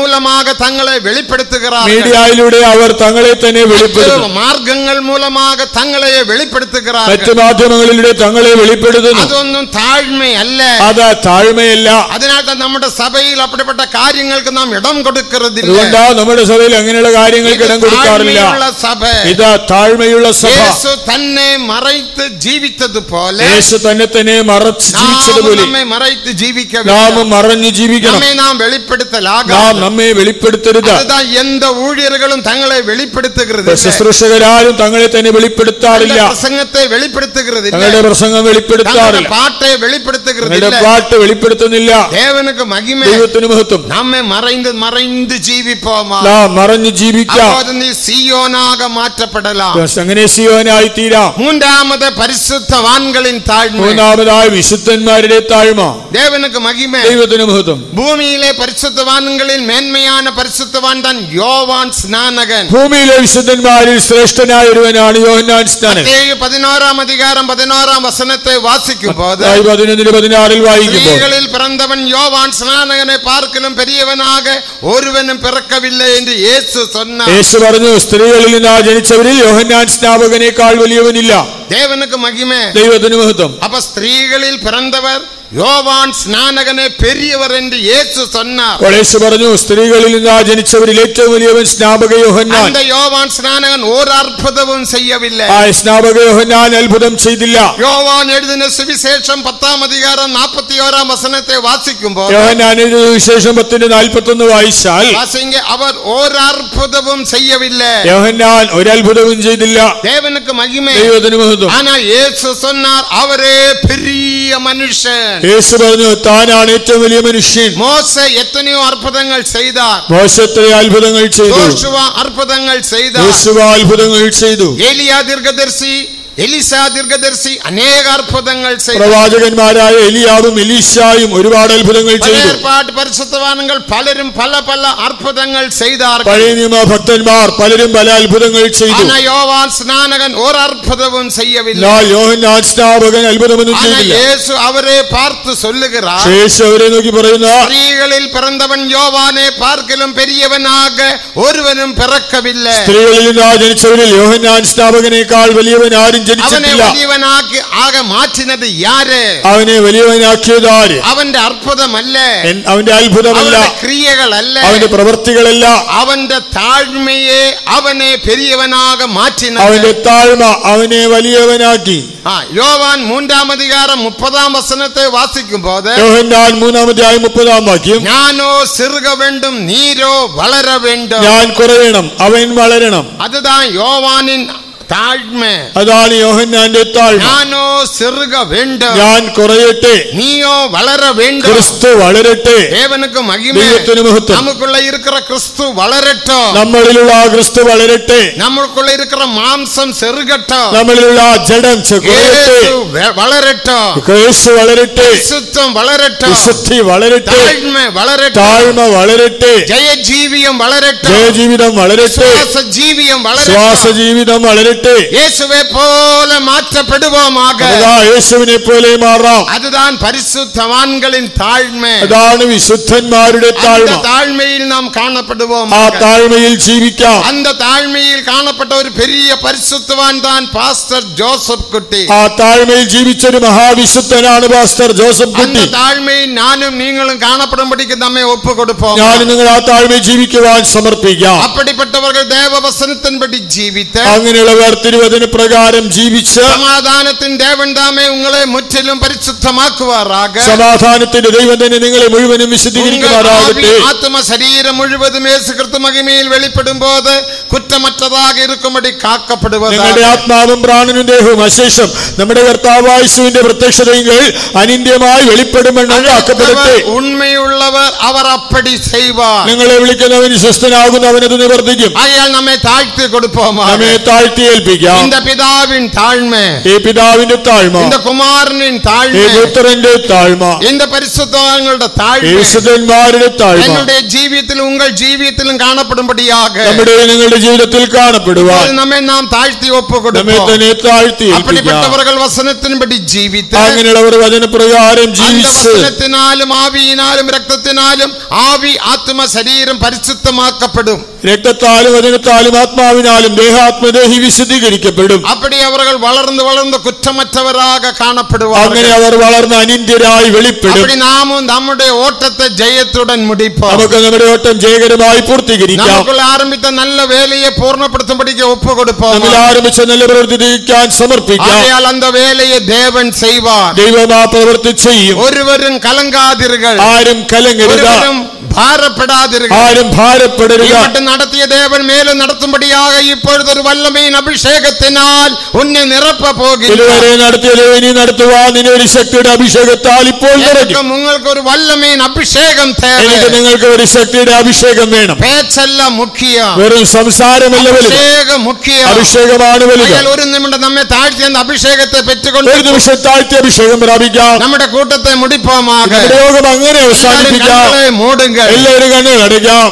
மூலமாக தங்களை வெளிப்படுத்துகிறார்கள் മീഡിയയിലൂടെ അവർ തങ്ങളെ തന്നെ വെളിപ്പെടുത്തുന്നു மார்க்கங்கள் மூலமாக தங்களை മറ്റു வெளிப்படுத்துகிறார்கள் മാധ്യമങ്ങളിലൂടെ തങ്ങളെ വെളിപ്പെടുത്തുന്നു അതൊന്നും താഴ്മ അല്ല അത് താഴ്മയല്ല അതിനാൽ തന്നെ നമ്മുടെ സഭയിൽ അപ്പടിപ്പെട്ട കാര്യങ്ങൾക്ക് നാം ഇടം കൊടുക്കുന്നതില്ല അതുകൊണ്ടാ നമ്മുടെ സഭയിൽ അങ്ങനെയുള്ള കാര്യങ്ങൾക്ക് ഇടം കൊടുക്കാറില്ല താഴ്മയുള്ള സഭ ഇത് താഴ്മയുള്ള സഭ യേശു തന്നെ മറൈത്ത് ജീവിച്ചതുപോലെ യേശു തന്നെ തന്നെ മറച്ച് നാം ജീവിച്ചതുപോലെ നമ്മെ മറൈത്ത് ജീവിക്ക നാം മറഞ്ഞു ജീവിക്കണം നമ്മെ നാം വെളിപ്പെടുത്തലാക നാം നമ്മെ വെളിപ്പെടുത്തരുത് அதுதான் எந்த ஊழியர்களும் தங்களை வெளிப்படுத்துகிறது இல்ல. ശുശ്രൂഷകരാരും തങ്ങളെ തന്നെ വെളിപ്പെടുത്താറില്ല தங்கள் பிரசங்கத்தை வெளிப்படுத்துகிறது இல்ல. തങ്ങളുടെ പ്രസംഗം தங்களுடைய വെളിപ്പെടുത്താറില്ല பாட்டை வெளிப்படுத்துகிறது തങ്ങളുടെ இல்ல. പാട്ട് വെളിപ്പെടുത്തുന്നില്ല தேவனுக்கு மகிமை ദൈവത്തിന് മഹത്വം നമ്മെ മറൈந்து മറൈந்து ജീവിപ്പോമാ നാം മറഞ്ഞു ജീവിക്കാം அப்போது நீ சீயோனாக மாற்றப்படலாம் അങ്ങനെ സിയോനായി തീരാം மூன்றாமது பரிசுத்தவான்களின் தாழ்மை മൂന്നാമതായി വിശുദ്ധന്മാരുടെ താഴ്മ தேவனுக்கு மகிமை ദൈവത്തിന് മഹത്വം பூமியிலே பரிசுத்தவான்களில் மேன்மையான பரிசுத்தவான் தான் யோவான் ஸ்நானகன் ഭൂമിയിലെ വിശുദ്ധന്മാരിൽ ശ്രേഷ്ഠനായ ഒരുവനാണ് യോഹന്നാൻ സ്നാനൻ மத்தேயு பதினோராம் அதிகாரம் பதினோராம் வசனத்தை வாசிக்கும் போது മത്തായി പതിനൊന്നിന് പതിനാറിൽ വായിക്കുമ്പോൾ ஸ்திரீகளில் பிறந்தவன் யோவான் ஸ்நானகனை பார்க்கலும் பெரியவனாக ஒருவனும் பிறக்கவில்லை என்று இயேசு சொன்னார் യേശു പറഞ്ഞു സ്ത്രീകളിൽ നിന്ന് ജനിച്ചവരിൽ യോഹന്നാൻ സ്നാപകനേക്കാൾ വലിയവനില്ല தேவனுக்கு மகிமை ദൈവത്തിന് മഹത്വം அப்ப ஸ்திரீகளில் பிறந்தவர் யோவான் സ്നാനകനെ பெரியவர் என்று இயேசு சொன்னார் അപ്പോൾ യേശു പറഞ്ഞു സ്ത്രീകളിൽ നിന്ന് ജനിച്ചവരിൽ ഏറ്റവും വലിയവൻ സ്നാപക യോഹന്നാൻ அந்த யோவான் ஸ்நானகன் ஒரு அற்புதமும் செய்யவில்லை ആ സ്നാപക യോഹന്നാൻ അത്ഭുതം ചെയ്തില്ല யோவான் எழுதின சுவிசேஷம் பத்தாம் அதிகாரம் நாற்பத்தி ஓராம் வசனத்தை வாசிக்கும் போது യോഹന്നാൻ എഴുതിയ വിശേഷം പത്തിന്റെ നാൽപ്പത്തൊന്ന് വായിച്ചാൽ வாசிங்க அவர் ஒரு அற்புதமும் செய்யவில்லை യോഹന്നാൻ ഒരത്ഭുതവും ചെയ്തില്ല தேவனுக்கு மகிமை ദൈവത്തിന് മഹത്വം ஆனா இயேசு சொன்னார் அவரே பெரிய மனுஷன் യേശു പറഞ്ഞു താനാണ് ഏറ്റവും വലിയ മനുഷ്യൻ மோச எத்தனையோ அற்புதங்கள் செய்தார் മോശത്തെ അത്ഭുതങ്ങൾ ചെയ്തു யோசுவா அற்புதங்கள் செய்தார் യേശുവ അത്ഭുതങ്ങൾ ചെയ്തു ஏலியா தீர்க்கதரிசி எலிசா தீர்க்கதரிசி அநேக அற்புதங்கள் செய்தார் പ്രവാചകന്മാരായ എലിയാവും എലീശായും ഒരുപാട് അത്ഭുതങ്ങൾ பழைய ചെയ്തു ஏற்பாட்டு பரிசுத்தவான்கள் பலரும் பல பல அற்புதங்கள் செய்தார்கள் പഴയ നിയമ ഭക്തന്മാർ പലരും പല അത്ഭുതങ്ങൾ ചെയ്തു ஆனா யோவான் ஸ்நானகன் ஒரு அற்புதமும் செய்யவில்லை എന്നാൽ യോഹന്നാൻ സ്നാപകൻ അത്ഭുതമൊന്നും ஆனா ചെയ്തില്ല இயேசு அவரே பார்த்து சொல்லுகிறார் ശേഷ അവരെ നോക്കി പറയുന്ന ஸ்திரீகளில் பிறந்தவன் யோவானே பார்க்கலும் பெரியவனாக ஒருவனும் பிறக்கவில்லை സ്ത്രീകളിൽ നിന്ന് ജനിച്ചവരിൽ യോഹന്നാൻ സ്നാപകനേക്കാൾ വലിയവൻ ആരും அவனை ജനിച്ചിട്ടില്ല വലിയവனாക്കി ஆக மாற்றினது யாரு അവനെ വലിയവനാക്കിയത് ആര് அவന്റെ அற்புதம் அல்ல എൻ- അവന്റെ അത്ഭുതമല്ല அவന്റെ கிரியைகள் அல்ல അവന്റെ പ്രവർത്തികളല്ല அவന്റെ தாழ்மையே அவனை பெரியவனாக மாற்றினது അവന്റെ താഴ്മ അവനെ വലിയവനാക്കി ஆ, யோவான் மூன்றாம் அதிகாரம் முப்பதாம் வசனத்தை வாசிக்கும் போது യോഹന്നാൻ മൂന്നാമത്തെ മുപ്പതാം വാക്യം ஞானோ சிறுக வேண்டும் நீரோ வளர வேண்டும் ഞാൻ കുറയണം അവൻ വളരണം அதுதான் யோவானின் தாழ்மை അതാണ് യോഹന്നാന്റെ താഴ്മ ஞானோ சிறுக வேண்டும் ഞാൻ കുറയട്ടെ நீயோ வளர வேண்டும் ക്രിസ്തു വളരട്ടെ தேவனுக்கு மகிமை ദൈവത്തിന് മഹത്വം நமக்குள்ள இருக்கிற கிறிஸ்து வளரட்டும் നമ്മളിലുള്ള ആ ക്രിസ്തു വളരട്ടെ நமக்குள்ள இருக்கிற மாம்சம் செருகட்டும் നമ്മളിലുള്ള ആ ജഡം ചെ- കുറയട്ടെ இயேசு வ- வளரட்டும் ക്രിസ്തു വളരട്ടെ சுத்தம் வளரட்டும் വിശുദ്ധി വളരട്ടെ தாழ்மை வளரட்டும் താഴ്മ വളരട്ടെ ஜெய ஜீவியம் வளரட்டும் ജയജീവിതം വളരട്ടെ சுவாச ஜீவியம் ശ്വാസ வளரட்டும் ജീവിതം വളരട്ടെ இயேசுவை போல மாற்றப்படுவோமாக അതാ യേശുവിനെ പോലെ മാറാം அதுதான் பரிசுத்தவான்களின் தாழ்மை അതാണ് വിശുദ്ധന്മാരുടെ താഴ്മ அந்த தாழ்மையில் நாம் காணப்படுவோம் ആ താഴ്മയിൽ ജീവിക്കാം அந்த தாழ்மையில் காணப்பட்ட ஒரு பெரிய பரிசுத்தவான் தான் பாஸ்டர் ஜோசப் குட்டி ആ താഴ്മയിൽ ജീവിച്ച ഒരു മഹാവിശുദ്ധനാണ് പാസ്റ്റർ ജോസഫ് அந்த കുട്ടി தாழ்மையில் நானும் நீங்களும் காணப்படும்படிக்கு நம்மை ஒப்பு கொடுப்போம் ഞാൻ നിങ്ങൾ ആ താഴ്മയിൽ ജീവിക്കുവാൻ സമർപ്പിക്കാം அப்படிப்பட்டவர்கள் தேவ வசனத்தின்படி ஜீவித்த അങ്ങനെയുള്ളവർ തിരുവചന പ്രകാരം ജീവിച്ച് சமாதானத்தின் தேவன் தாமே உங்களை முற்றிலும் பரிசுத்தமாக்குவாராக സമാധാനത്തിന്റെ ദൈവം തന്നെ നിങ്ങളെ മുഴുവനും உங்கள் വിശദീകരിക്കുമാറാകട്ടെ ஆவி, ஆத்தும சரீரம் முழுவதும் இயேசு கிறிஸ்து மகிமையில் வெளிப்படும் போது குற்றமற்றதாக இருக்கும்படி നിങ്ങളുടെ காக்கப்படுவதாக ആത്മാവും പ്രാണനും ദേഹവും അശേഷം നമ്മുടെ കർത്താവായുസുവിന്റെ പ്രത്യക്ഷതകൾ അനിന്യമായി വെളിപ്പെടുമെന്ന് ആക്കപ്പെടട്ടെ அவர் உண்மையுள்ளவர் அவர் அப்படி செய்வார் നിങ്ങളെ വിളിക്കുന്നവൻ വിശ്വസ്തനാകുന്ന അവനത് നിവർത്തിക്കും ஆகையால் நம்மை தாழ்த்தி கொடுப்போமா നമ്മെ താഴ്ത്തി ഏൽപ്പിക്കാം இந்த பிதாவின் தாழ்மை ഈ പിതാവിന്റെ താഴ്മ இந்த குமாரனின் ഈ தாழ்மை പുത്രന്റെ താഴ്മ இந்த பரிசுத்தவான்കളുടെ ഈ தாழ்மை വിശുദ്ധന്മാരുടെ താഴ്മ என்னுடைய ஜீவியத்திலும் உங்கள் ஜீவியத்திலும் காணப்படும்படியாக നമ്മുടെ നിങ്ങളുടെ ജീവിതത്തിൽ കാണപ്പെടുവാൻ അത് നമ്മെ നാം താഴ്ത്തി നമ്മെ ഒപ്പുകൊടുക്കും തന്നെ താഴ്ത്തി ഏൽപ്പിക്കാം. அப்படிப்பட்டவர்கள் வசனத்தின்படி ஜீவித்து അങ്ങനെയുള്ളവർ വചനപ്രകാരം அந்த ജീവിച്ച് வசனத்தினாலும் ஆவியினாலும் രക്തത്തിനാലും ആവി ആത്മ ശരീരം പരിശുദ്ധമാക്കപ്പെടും രക്തത്താലും വചനത്താലും ആത്മാവിനാലും ദേഹാത്മദേഹി വിശുദ്ധീകരിക്കപ്പെടും அப்படி அவர்கள் வளர்ந்து வளர்ந்து குற்றமற்றவராக അങ്ങനെ காணப்படுவார்கள் അവർ വളർന്ന് അനിന്ദ്യരായി വെളിപ്പെടും அப்படி நாமும் நம்முடைய ஓட்டத்தை ஜெயத்துடன் முடிப்போம் നമുക്ക് നമ്മുടെ ഓട്ടം ജയകരമായി പൂർത്തീകരിക്കാം நமக்குள்ள ஆரம்பித்த நல்ல வேலையை பூர்ணப்படுத்தும்படிக்கு ஒப்பு கொடுப்போம் നമ്മൾ ആരംഭിച്ച നല്ല പ്രവൃത്തി തിരിക്കാൻ സമർപ്പിക്കാം ஆகையால் அந்த வேலையை தேவன் செய்வார் ദൈവം ആ പ്രവൃത്തി ചെയ്യും ஒருவரும் கலங்காதீர்கள் ആരും കലങ്ങരുത് ஒருவரும் பாரப்படாதீர்கள் ആരും ഭാരപ്പെടരുത് மட்டும் நடத்திய தேவன் மேலும் நடத்தும்படியாக இப்பொழுது ஒரு வல்லமையின் அபிஷேகத்தினால் உன்னை நிரப்ப போகிறார் ഇതുവരെ നടത്തിയത് ഇനി നടത്തുവാൻ നിന്നെ ഒരു ശക്തിയുടെ അഭിഷേകത്താൽ ഇപ്പോൾ നിറയ്ക്കും எனக்கும் உங்களுக்கு ஒரு வல்லமையின் அபிஷேகம் தேவை എനിക്ക് നിങ്ങൾക്ക് ഒരു ശക്തിയുടെ അഭിഷേകം വേണം பேச்செல்லாம் முக்கியம் വെറും സംസാരമല്ല വലുത് அபிஷேகம் முக்கியம் അഭിഷേകമാണ് വലുത് ஆகையால் ஒரு நிமிடம் നമ്മെ താഴ്ത്തി அந்த അഭിഷേകത്തെ ഒരു പെറ്റുകൊണ്ട് നിമിഷം താഴ്ത്തി അഭിഷേകം പ്രാപിക്കാം നമ്മുടെ കൂട്ടത്തെ முடிப்போமாக നമ്മുടെ യോഗം അങ്ങനെ எல்லாரும் അവസാനിപ്പിക്കാം கண்களை மூடுங்கள் എല്ലാവരും കണ്ണു അടയ്ക്കാം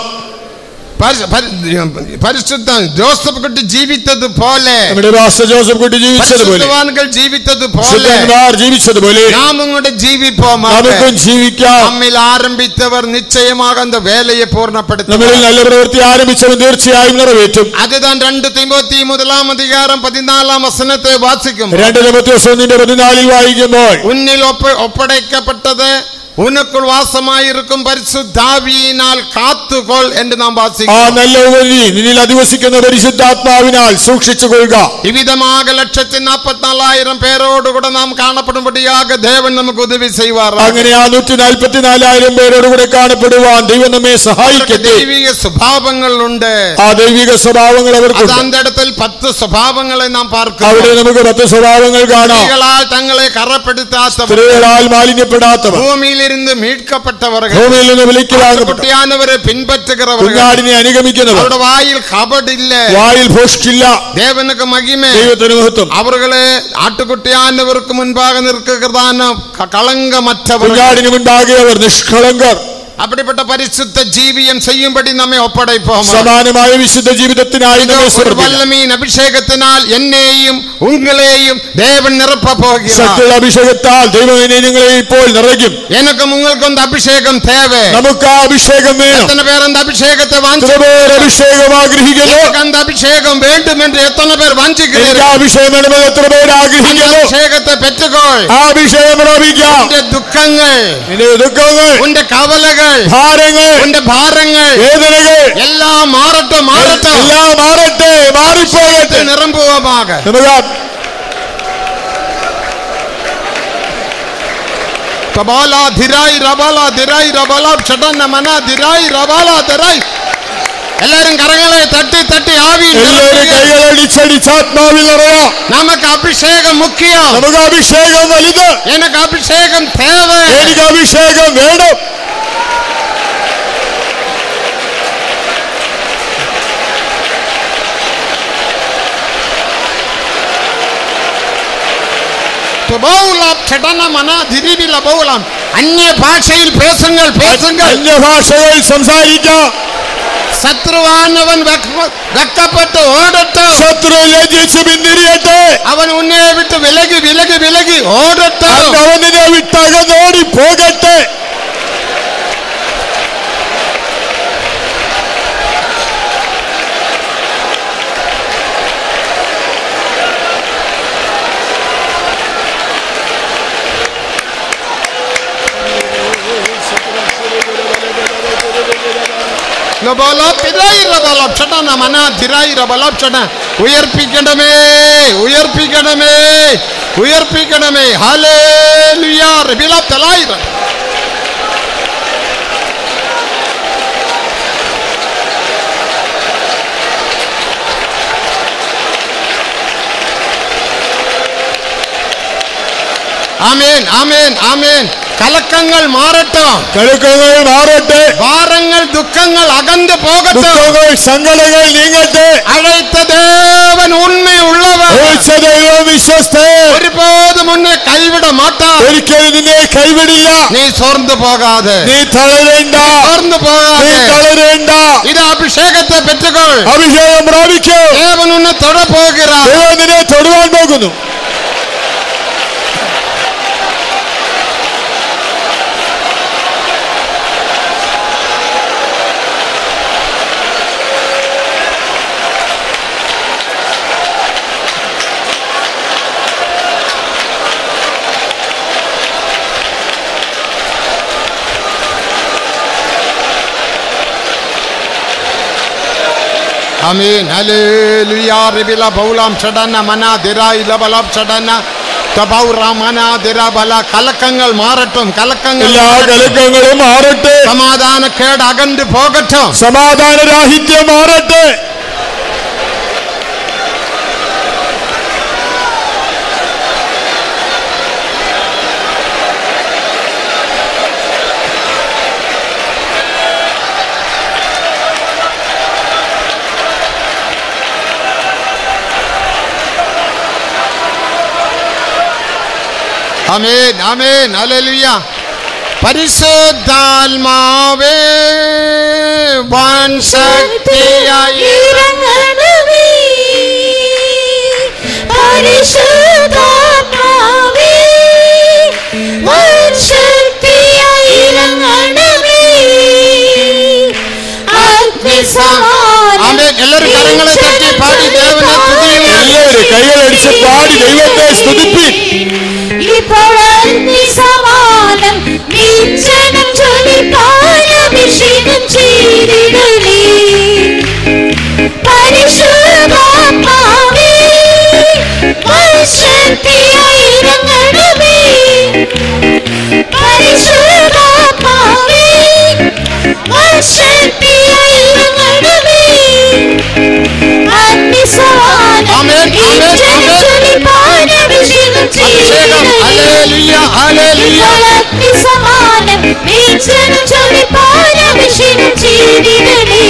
பரிசு- பரி- பரிசுத்தம் ஜோசப் குட்டி ஜீவித்தது போல നമ്മുടെ പാസ്റ്റർ ജോസഫ് കുട്ടി ജീവിച്ചതുപോലെ பரிசுத்தவான்கள் ஜீவித்தது போல ശുദ്ധന്മാർ ജീവിച്ചതുപോലെ நாம் உங்களுடைய ஜீவிப்போமாக നമുക്കും ജീവിക്കാം நம்மில் ஆரம்பித்தவர் நிச்சயமாக அந்த வேலையை നമ്മളിൽ பூர்ணப்படுத்துவார் നല്ല പ്രവൃത്തി ആരംഭിച്ചവൻ തീർച്ചയായും നിറവേറ്റും அதுதான் ரெண்டு திமுத்தி முதலாம் அதிகாரம் பதினாலாம் வசனத்தை வாசிக்கும் രണ്ട് ദിവസം ഒന്നിന്റെ പതിനാലിൽ വായിക്കുമ്പോൾ உன்னில் ஒப்ப ஒப்படைக்கப்பட்டது உனக்குள் வாசமாயிருக்கும் பரிசுத்தாவியினால் காத்துக்கொள் என்று நாம் ആ வாசிக்கிறோம் നല്ല ഉപരി നിന്നിൽ അധിവസിക്കുന്ന പരിശുദ്ധാത്മാവിനാൽ സൂക്ഷിച്ചു കൊള്ളുക இவ்விதமாக லட்சத்தி நாற்பத்தி நாலாயிரம் பேரோடு கூட நாம் காணப்படும்படியாக தேவன் நமக்கு உதவி செய்வார் അങ്ങനെ ആ നൂറ്റി നാൽപ്പത്തിനാലായിരം പേരോട് കൂടെ കാണപ്പെടുവാൻ ദൈവം നമ്മെ സഹായിക്കട്ടെ தெய்வீக சுபாவங்கள் உண்டு ആ ദൈവിക സ്വഭാവങ്ങൾ அது അവർക്കുണ്ട് அந்த இடத்தில் பத்து சுபாவங்களை நாம் അവിടെ பார்க்கிறோம் നമുക്ക് പത്ത് സ്വഭാവങ്ങൾ കാണാം ஸ்திரீகளால் தங்களை கரப்படுத்தாதவர் സ്ത്രീകളാൽ മാലിന്യപ്പെടാത്തവർ பூமியிலிருந்து மீட்கப்பட்டவர்கள் ഭൂമിയിൽ നിന്ന് വിളിക്ക് വാങ്ങപ്പെട്ടു குட்டியானவரை பின்பற்றுகிறவர்கள் കുഞ്ഞാടിനെ അനുഗമിക്കുന്നവർ அவரோட வாயில் கபடு இல்ல വായിൽ ഭോഷ്കില്ല தேவனுக்கு மகிமை ദൈവത്തിന് മഹത്വം அவர்களே ஆட்டுக்குட்டியானவருக்கு முன்பாக நிற்கிறதான க- களங்கமற்றவர்கள் കുഞ്ഞാടിന് മുൻപാകെ അവർ നിഷ്കളങ്കർ அப்படிப்பட்ட பரிசுத்த ஜீவியம் செய்யும்படி நம்மை ஒப்படைப்போம் സമാനമായ വിശുദ്ധ ജീവിതത്തിനായി இதோ നമ്മെ ஒரு സമർപ്പിക്കാം வல்லமையின் அபிஷேகத்தினால் என்னையும் உங்களையும் தேவன் நிரப்ப போகிறார் ശക്തിയുള്ള അഭിഷേകത്താൽ ദൈവം എന്നെ നിങ്ങളെ ഇപ്പോൾ നിറയ്ക്കും எனக்கும் உங்களுக்கும் அந்த அபிஷேகம் தேவை നമുക്ക് ആ അഭിഷേകം വേണം எத்தனை பேர் அந்த அபிஷேகத்தை എത്ര வாஞ்சி പേർ അഭിഷേകം ആഗ്രഹിക്കുന്നു எனக்கு அந்த அபிஷேகம் வேண்டும் என்று எத்தனை பேர் എനിക്ക് வாஞ்சிக்கிறீர்கள் ആ അഭിഷേകം വേണമെന്ന് എത്ര പേർ அந்த ആഗ്രഹിക്കുന്നു அபிஷேகத்தை பெற்றுக்கொள் ആ അഭിഷേകം പ്രാപിക്കാം உன்னுடைய துக்கங்கள் നിന്റെ ദുഃഖങ്ങൾ உன்னுடைய கவலைகள் ഭാരങ്ങൾ உன்னுடைய பாரங்கள் വേദനകൾ எல்லாம் மாறட்டும் மாறட்டும் എല്ലാം മാറട്ടെ മാറിപ്പോകട്ടെ நிரம்புவமாக നമുക്ക് கபாலா திராய் ரபாலா திராய் ரபாலா சடன மனா திராய் ரபாலா திராய் எல்லாரும் கரங்களை தட்டி தட்டி ஆவியில் എല്ലാവരും நிரப்புங்க. കൈകളടിച്ചടിച്ച് ആത്മാവിൽ നിറയാം நமக்கு அபிஷேகம் முக்கியம் നമുക്ക് അഭിഷേകം വലുത് எனக்கு அபிஷேகம் தேவை എനിക്ക് അഭിഷേകം വേണം துபௌலாம் சடன மனா திரிபி லபௌலாம் அந்நிய பாஷையில் பேசுங்கள் பேசுங்கள் അന്യഭാഷകൾ സംസാരിക്കാം சத்ருவானவன் வெக்க- வெக்கப்பட்டு ஓடட்டும் ശത്രു ലജ്ജിച്ച് പിന്തിരിയട്ടെ அவன் உன்னை விட்டு விலகி விலகி விலகி ஓடட்டும் അവനെ വിട്ടകന്നോടി പോകട്ടെ லபோலப் திராய் ரபலப் சடன மனா திராய் ரபலப் சடன உயர்ப்பிக்கணுமே உயர்ப்பிக்கணுமே உயர்ப்பிக்கணுமே ஹalleluya ரபிலப் தலாய் ஆமென் ஆமென் ஆமென் கலக்கங்கள் மாறட்டும் കഴുക്കങ്ങൾ മാറട്ടെ பாரங்கள் துக்கங்கள் அகன்று போகட்டும் ദുഃഖങ്ങൾ സങ്കടങ്ങൾ നീങ്ങട്ടെ அழைத்த தேவன் உண்மை உள்ளவர் വിളിച്ച ദൈവം വിശ്വസ്തൻ ஒருபோதும் உன்னை கைவிட மாட்டார் ഒരിക്കലും നിന്നെ കൈവിടില്ല நீ சோர்ந்து போகாது നീ തളരേണ്ട சோர்ந்து നീ போகாது തളരേണ്ട இது அபிஷேகத்தை பெற்றுக்கொள் അഭിഷേകം പ്രാപിക്കൂ தேவன் உன்னை தொட போகிறார் ദൈവം നിന്നെ തൊടുവാൻ പോകുന്നു Amen. Hallelujah. Ribila baulam chadana mana dira ila balab chadana തബൗറ മന ദിര ബല കലക്കങ്ങൾ മാറട്ടും കലക്കങ്ങൾ എല്ലാ കലക്കങ്ങളും മാറട്ടെ സമാധാനക്കേട് അകന്നു പോകട്ടും സമാധാന രാഹിത്യം മാറട്ടെ ആമേൻ ആമേൻ ഹല്ലേലൂയ പരിശുദ്ധാത്മാവേ വൻ ശക്തിയായി ഇറങ്ങണമേ പരിശുദ്ധാത്മാവേ വൻശക്തിയായി ഇറങ്ങണമേ അഗ്നിസമാനം ആമേൻ എല്ലാവരും കരങ്ങളെ തട്ടി പാടി ദേവനെ തുതിയുന്നു എല്ലാവരും കൈകളടിച്ച് പാടി ദൈവത്തെ സ്തുതിപ്പി ഇപ്പോൾ അഗ്നിസമാനം നിഞ്ചനം ജ്വലിപ്പാനഭിഷേകം ചെയ്തിടലേ പരിശുദ്ധാത്മാവേ വൻശക്തിയായി ഇറങ്ങണമേ പരിശുദ്ധാത്മാവേ വൻശക്തിയായി ഇറങ്ങണമേ അഗ്നിസമാനം ആമേൻ, ആമേൻ, നിഞ്ചനം ആമേൻ. ജ്വലിപ്പാനഭിഷേകം അഭിഷേകം ഹല്ലേലൂയ ഹല്ലേലൂയ സമാനം വീക്ഷണം ചൊല്ലിപ്പാനഭിഷേകം ചെയ്തിടലേ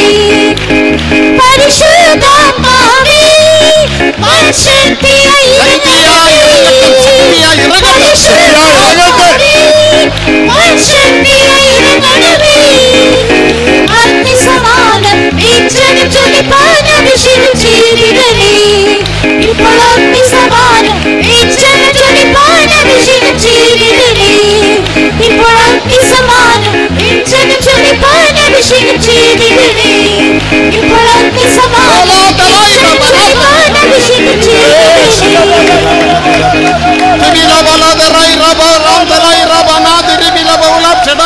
പരിശുദ്ധാത്മാവേ വൻശക്തിയായി ശക്തിയായി ഇറങ്ങട്ടെ, ശക്തിയായി ഇറങ്ങട്ടെ. പരിശുദ്ധാത്മാവേ, വൻശക്തിയായി ഇറങ്ങണമേ. അഗ്നിസമാനം വീക്ഷണം ചൊല്ലിപ്പാനഭിഷേകം ചെയ്തിടലേ ഇപ്പോൾ അഗ്നിസമാനം വീക്ഷണം ചൊല്ലിപ്പാനഭിഷേകം ചെയ്തിടലേ ഇപ്പോൾ അഗ്നിസമാനം വീക്ഷണം ചൊല്ലിപ്പാനഭിഷേകം ചെയ്തിടലേ ഇപ്പോൾ അഗ്നിസമാനം വീക്ഷണം ചൊല്ലിപ്പാനഭിഷേകം ചെയ്തിടലേ തിബില ബല ദറൈ റബ റാം ദറൈ റബ നാ തിബില ബൗല ചട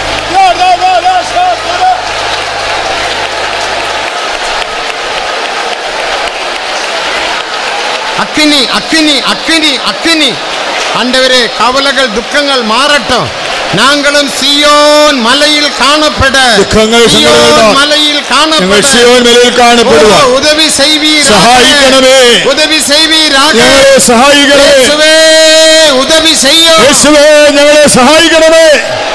അക്കിനി അക്കിനി അക്കിനി അക്കിനി ஆண்டவரே கவலைகள் துக்கங்கள் மாறட்டும் நாங்களும் சியோன் மலையில் காணப்பட ദുഃഖങ്ങൾ சியோன் സങ്കടങ്ങൾ மலையில் ഞങ്ങൾ காணப்பட സിയോൻ മലയിൽ കാണപ്പെടുക ஓ, உதவி செய்வீராக സഹായിക്കണമേ உதவி செய்வீராக ഞങ്ങളെ സഹായിക്കണമേ இயேசுவே உதவி செய்யும் യേശുവേ ഞങ്ങളെ സഹായിക്കണമേ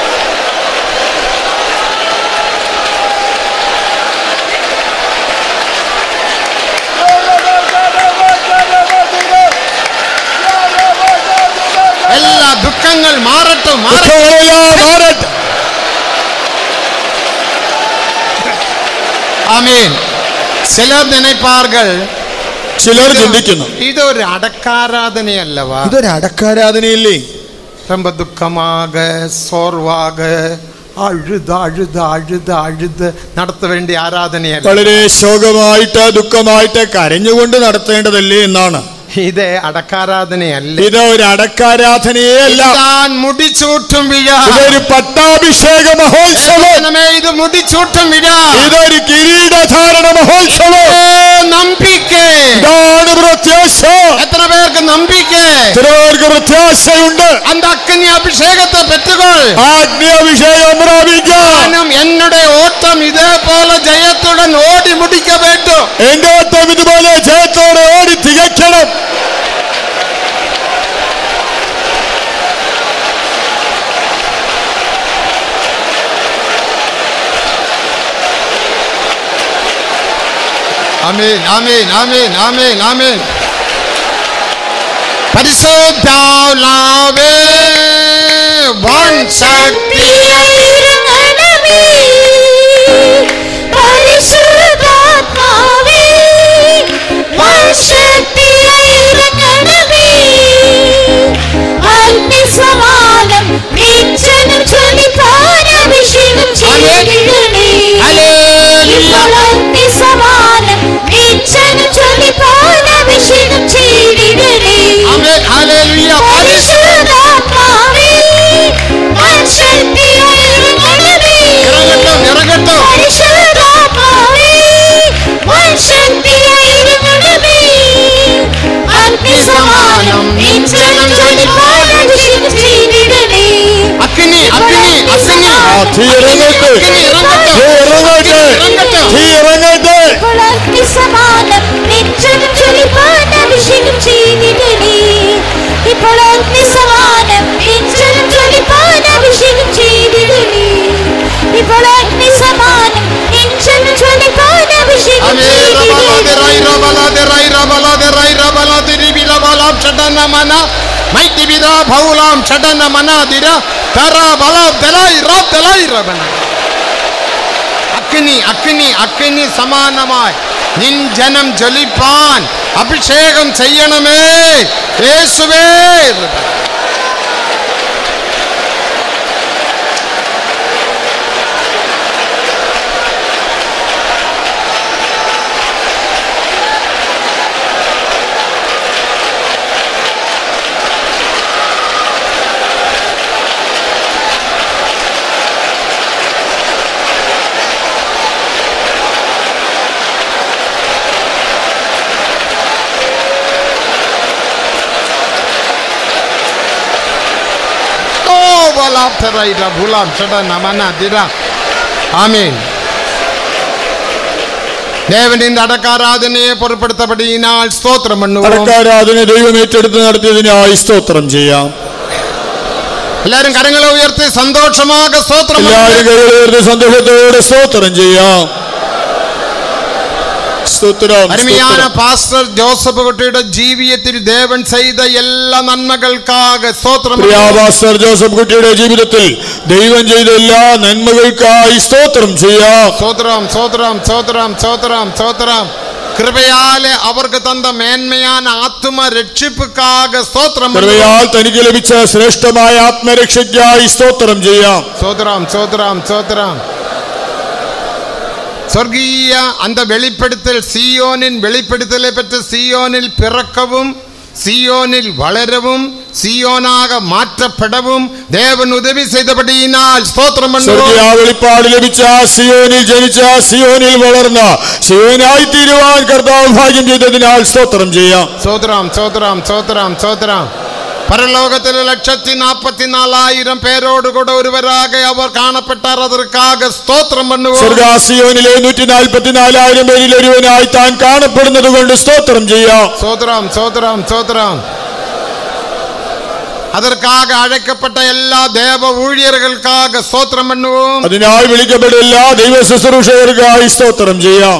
எல்லா துக்கங்கள் மாறட்டும் மாறட்டும் ദുഃഖങ്ങളെല്ലാം മാറട്ടെ ஆமீன் சிலர் நினைப்பார்கள் ചിലർ ചിന്തിക്കുന്നു இது ஒரு அடக்காராதனை அல்லவா ഇതൊരു അടക്കാരാധനയില്ലേ ரொம்ப துக்கமாக சோர்வாக அழுது அழுது அழுது அழுது நடத்த வேண்டிய ஆராதனை அல்ல വളരെ ശോകമായിട്ട് ദുഃഖമായിട്ട് കരഞ്ഞുകൊണ്ട് നടത്തേണ്ടതല്ലേ എന്നാണ് இது അടക്കാരാധന അല്ല ഇത് ഒരു അടക്കാരാധനയേ അല്ല ഇതാൻ മുടിച്ചൂട്ടും വിഴ ഇതൊരു പട്ടാഭിഷേക മഹോത്സവം ജനമേ, ഇത് മുടിച്ചൂട്ടും വിഴ ഇതൊരു കിരീടധാരണ മഹോത്സവം നമ്പിക്കേ ഇതാണ് പ്രത്യാശ എത്ര പേർക്ക് നമ്പിക്കേ ചിലർക്ക് പ്രത്യാശയുണ്ട് அந்த அக்னி அபிஷேகத்தை பெற்றுக்கொள் ആഗ്നി അഭിഷേകം പ്രാപിക്കാം நானும் என்னுடைய ஓட்டம் இதே போல ஜெயத்துடன் ஓடி முடிக்க வேண்டும் എന്റെ ഓട്ടം ഇതുപോലെ ജയത്തോടെ ഓടി തികയ്ക്കണം ஆமென் ஆமென் ஆமென் ஆமென் ஆமென் പരിശുദ്ധാവേ വൺ ശക്തി ശക്തിയായിരങ്ങണമേ പരിശുദ്ധാത്മാവേ ശക്തിയായിരങ്ങണമേ അഗ്നിസമാനം വീക്ഷണം ചൊല്ലിപ്പാൻ അഭിഷേകം ചെയ്തിടണേ ഇപ്പോൾ അഗ്നിസമാനം വീക്ഷണം ചൊല്ലിപ്പാൻ അഭിഷേകം ചെയ്തിടണേ ആമേൻ ഹല്ലേലൂയ പരിശുദ്ധാത്മാവേ ശക്തിയായിരങ്ങണമേ ഇറങ്ങട്ടെ ഇറങ്ങട്ടെ പരിശുദ്ധാത്മാവേ ശക്തിയായിരങ്ങണമേ അഗ്നിസമാനം വീക്ഷണം ചൊല്ലിപ്പാൻ അഭിഷേകം ചെയ്തിടണേ അഗ്നി അഗ്നി അഗ്നി തീ ഇറങ്ങട്ടെ അഗ്നി ഇറങ്ങട്ടെ തീ ഇറങ്ങട്ടെ ഇറങ്ങട്ടെ തീ ഇറങ്ങട്ടെ ഇപ്പോൾ അഗ്നിസമാനം വീക്ഷണം ചൊല്ലിപ്പാൻ അഭിഷേകം ചെയ്തിടണേ ഇപ്പോൾ അഗ്നിസമാനം വീക്ഷണം ചൊല്ലിപ്പാൻ അഭിഷേകം ചെയ്തിടണേ ഇപ്പോൾ അഗ്നിസമാനം വീക്ഷണം ചൊല്ലിപ്പാൻ അഭിഷേകം അമേ റബലാദെ റൈ ചെയ്തിടണേ റബലാദെ റൈ റബലാദെ റൈ റബലാദെ രിബില ബലാം ഷടന മന മൈതി ബിദ ഭൗലാം ഷടന മനാദിര തറ ബലാം ദലൈ റബ് ദലൈ റബന അഗ്നി അഗ്നി അഗ്നി സമാനമായി നിൻ ജനം ജ്വലിപ്പാൻ അഭിഷേകം ചെയ്യണമേ യേശുവേ ഓ ബലാം തറൈ റബുലാം ഷടന മനാദിര ആമീൻ ദേവൻ இந்த അടക്കാരാധനയെ പൊരുപ്പെടുത്തപ്പെടിനാൽ സ്തോത്രം பண்ணுவோம் അടക്കാരാധന ദൈവം ഏറ്റെടുത്ത് നടത്തിയതിനായി സ്തോത്രം ചെയ്യാം എല്ലാരും കരങ്ങളെ ഉയർത്തി സന്തോഷமாக സ്തോത്രം എല്ലാവരും பண்ணுங்க. കൈകൾ ഉയർത്തി സന്തോഷത്തോടെ സ്തോത്രം ചെയ്യാം സ്തോത്രം അരുமையான സ്തോത്രം. പാസ്റ്റർ ജോസഫ് കുട്ടിയുടെ ജീവിതത്തിൽ ദേവൻ ചെയ്ത എല്ലാ നന്മകൾക്കാக സ്തോത്രം പ്രിയ പാസ്റ്റർ ജോസഫ് കുട്ടിയുടെ ജീവിതത്തിൽ ദൈവം ചെയ്ത എല്ലാ നന്മകൾക്കായി സ്തോത്രം ചെയ്യാം സ്തോത്രം സ്തോത്രം സ്തോത്രം സ്തോത്രം സ്തോത്രം കൃപയാലെ അവർക്ക് തന്ന മേന്മയാന ആത്മ രക്ഷിപ്പുക്കാക സ്തോത്രം பண்ணுங்க. കൃപയാൽ തനിക്ക് ലഭിച്ച ശ്രേഷ്ഠമായ ആത്മരക്ഷയ്ക്കായി സ്തോത്രം ചെയ്യാം ஸ்தோத்திரம் ஸ்தோத்திரம் ஸ்தோத்திரம் சொர்க்கீய அந்த வெளிப்படுத்தல் சீயோனின் வெளிப்படுத்தலை பெற்ற சீயோனில் பிறக்கவும் சீயோனில் வளரவும் சீயோனாக மாற்றப்படவும் தேவன் உதவி செய்தபடியினால் ஸ்தோத்திரம் സ്വർഗീയ பண்ணுவோம் വെളിപ്പാട് ലഭിച്ച സിയോനിൽ ജനിച്ച സിയോനിൽ വളർന്ന സിയോനായി തീരുവാൻ കർത്താവ് ഭാഗ്യം ചെയ്തതിനാൽ സ്തോത്രം ചെയ്യാം ஸ்தோத்திரம் ஸ்தோத்திரம் ஸ்தோத்திரம் ஸ்தோத்திரம் பரலோகத்தில் லட்சத்தி நாற்பத்தி நாலாயிரம் பேரோடு கூட ஒருவராக அவர் காணப்பட்டார் அதற்காக ஸ்தோத்திரம் பண்ணுவோம் സ്വർഗാസിയോനിലെ നൂറ്റി നാൽപ്പത്തിനാലായിരം പേരിൽ ഒരുവനായി താൻ കാണപ്പെടുന്നത് കൊണ്ട് സ്തോത്രം ചെയ്യാം சோதரம் சோதரம் சோதரம் அதற்காக அழைக்கப்பட்ட எல்லா தேவ ஊழியர்களுக்காக ஸ்தோத்திரம் பண்ணுவோம் അതിനായി വിളിക്കപ്പെട്ട എല്ലാ ദൈവ ശുശ്രൂഷകർക്കായി സ്തോത്രം ചെയ്യാം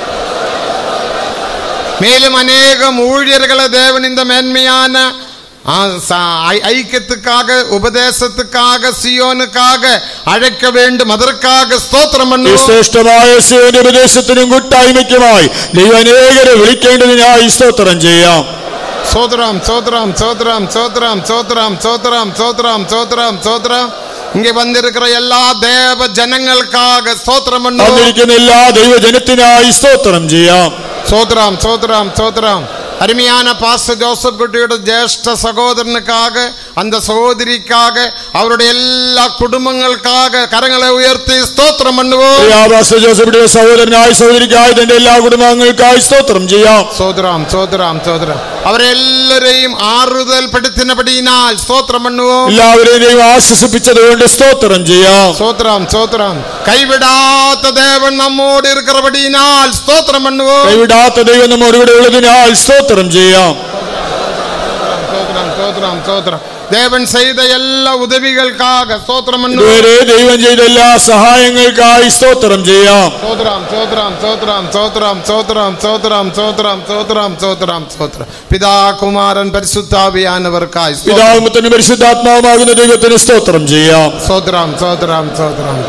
மேலும் அநேகம் ஊழியர்களை தேவன் இந்த மேன்மையான ஆ, ச- ஐ- ஐக்கியத்துக்காக உபதேசத்துக்காக சியோனுக்காக அழைக்க வேண்டும் அதற்காக ஸ்தோத்திரம் ഈ பண்ணுவோம் ശ്രേഷ്ഠമായ സിയോന്റെ ഉപദേശത്തിനും കൂട്ടായ്മയ്ക്കുമായി ദൈവം അനേകരെ വിളിക്കേണ്ടതിനായി സ്തോത്രം ചെയ്യാം சோதரம் சோதரம் சோதரம் சோதரம் சோதரம் சோதரம் சோதரம் சோதரம் சோதரம் இங்கே வந்திருக்கிற எல்லா தேவ ஜனங்களுக்காக ஸ்தோத்திரம் பண்ணுவோம் വന്നിരിക്കുന്ന എല്ലാ ദൈവജനത്തിനായി സ്തോത്രം ചെയ്യാം சோத்ராம் சோத்ராம் சோத்ராம் அருமையான பாஸ்டர் ஜோசப் குட்டியோட ஜேஷ்ட சகோதரனுக்காக அந்த சகோதரிக்காக அவருடைய எல்லா குடும்பங்களுக்காக கரங்களை உயர்த்தி ஸ்தோத்திரம் பண்ணுவோம் പ്രിയാദാസ ജോസഫിന്റെ സഹോദരനായി സഹോദരിക്കായി തന്റെ എല്ലാ കുടുംബാംഗങ്ങൾക്കായി സ്തോത്രം ചെയ്യാം சோத்ராம் சோத்ராம் சோத்ராம் அவர் எல்லாரையும் ஆறுதல் படுத்தினபடியினால் ஸ்தோத்திரம் பண்ணுவோம் എല്ലാവരെയും ദൈവം ആശ്വസിപ്പിച്ചത് കൊണ്ട് സ്തോത്രം ചെയ്യാം சோத்ராம் சோத்ராம் கைவிடாத தேவன் நம்மோடு இருக்கிறபடியினால் ஸ்தோத்திரம் பண்ணுவோம் കൈവിടാത്ത ദൈവം നമ്മോട് കൂടെ ഉള്ളതിനാൽ സ്തോത്രം ചെയ്യാം சோத்ராம் ஸ்தோத்திரம் ஸ்தோத்திரம் தேவன் செய்த எல்லா உதவிகளுக்காக ஸ்தோத்திரம் பண்ணுவோம். ഇതുവരെ ദൈവം ചെയ്ത എല്ലാ സഹായങ്ങൾക്കായി സ്തോത്രം ചെയ്യാം ஸ்தோத்திரம் ஸ்தோத்திரம் ஸ்தோத்திரம் ஸ்தோத்திரம் ஸ்தோத்திரம் ஸ்தோத்திரம் ஸ்தோத்திரம் ஸ்தோத்திரம் ஸ்தோத்திரம் ஸ்தோத்திரம் பிதா குமாரன் பரிசுத்தாவியானவர்க்காய் ஸ்தோத்திரம். പിതാവും പുത്രനും പരിശുദ്ധാത്മാവുമാകുന്ന ദൈവത്തിന് സ്തോത്രം ചെയ്യാം ஸ்தோத்திரம் ஸ்தோத்திரம் ஸ்தோத்திரம்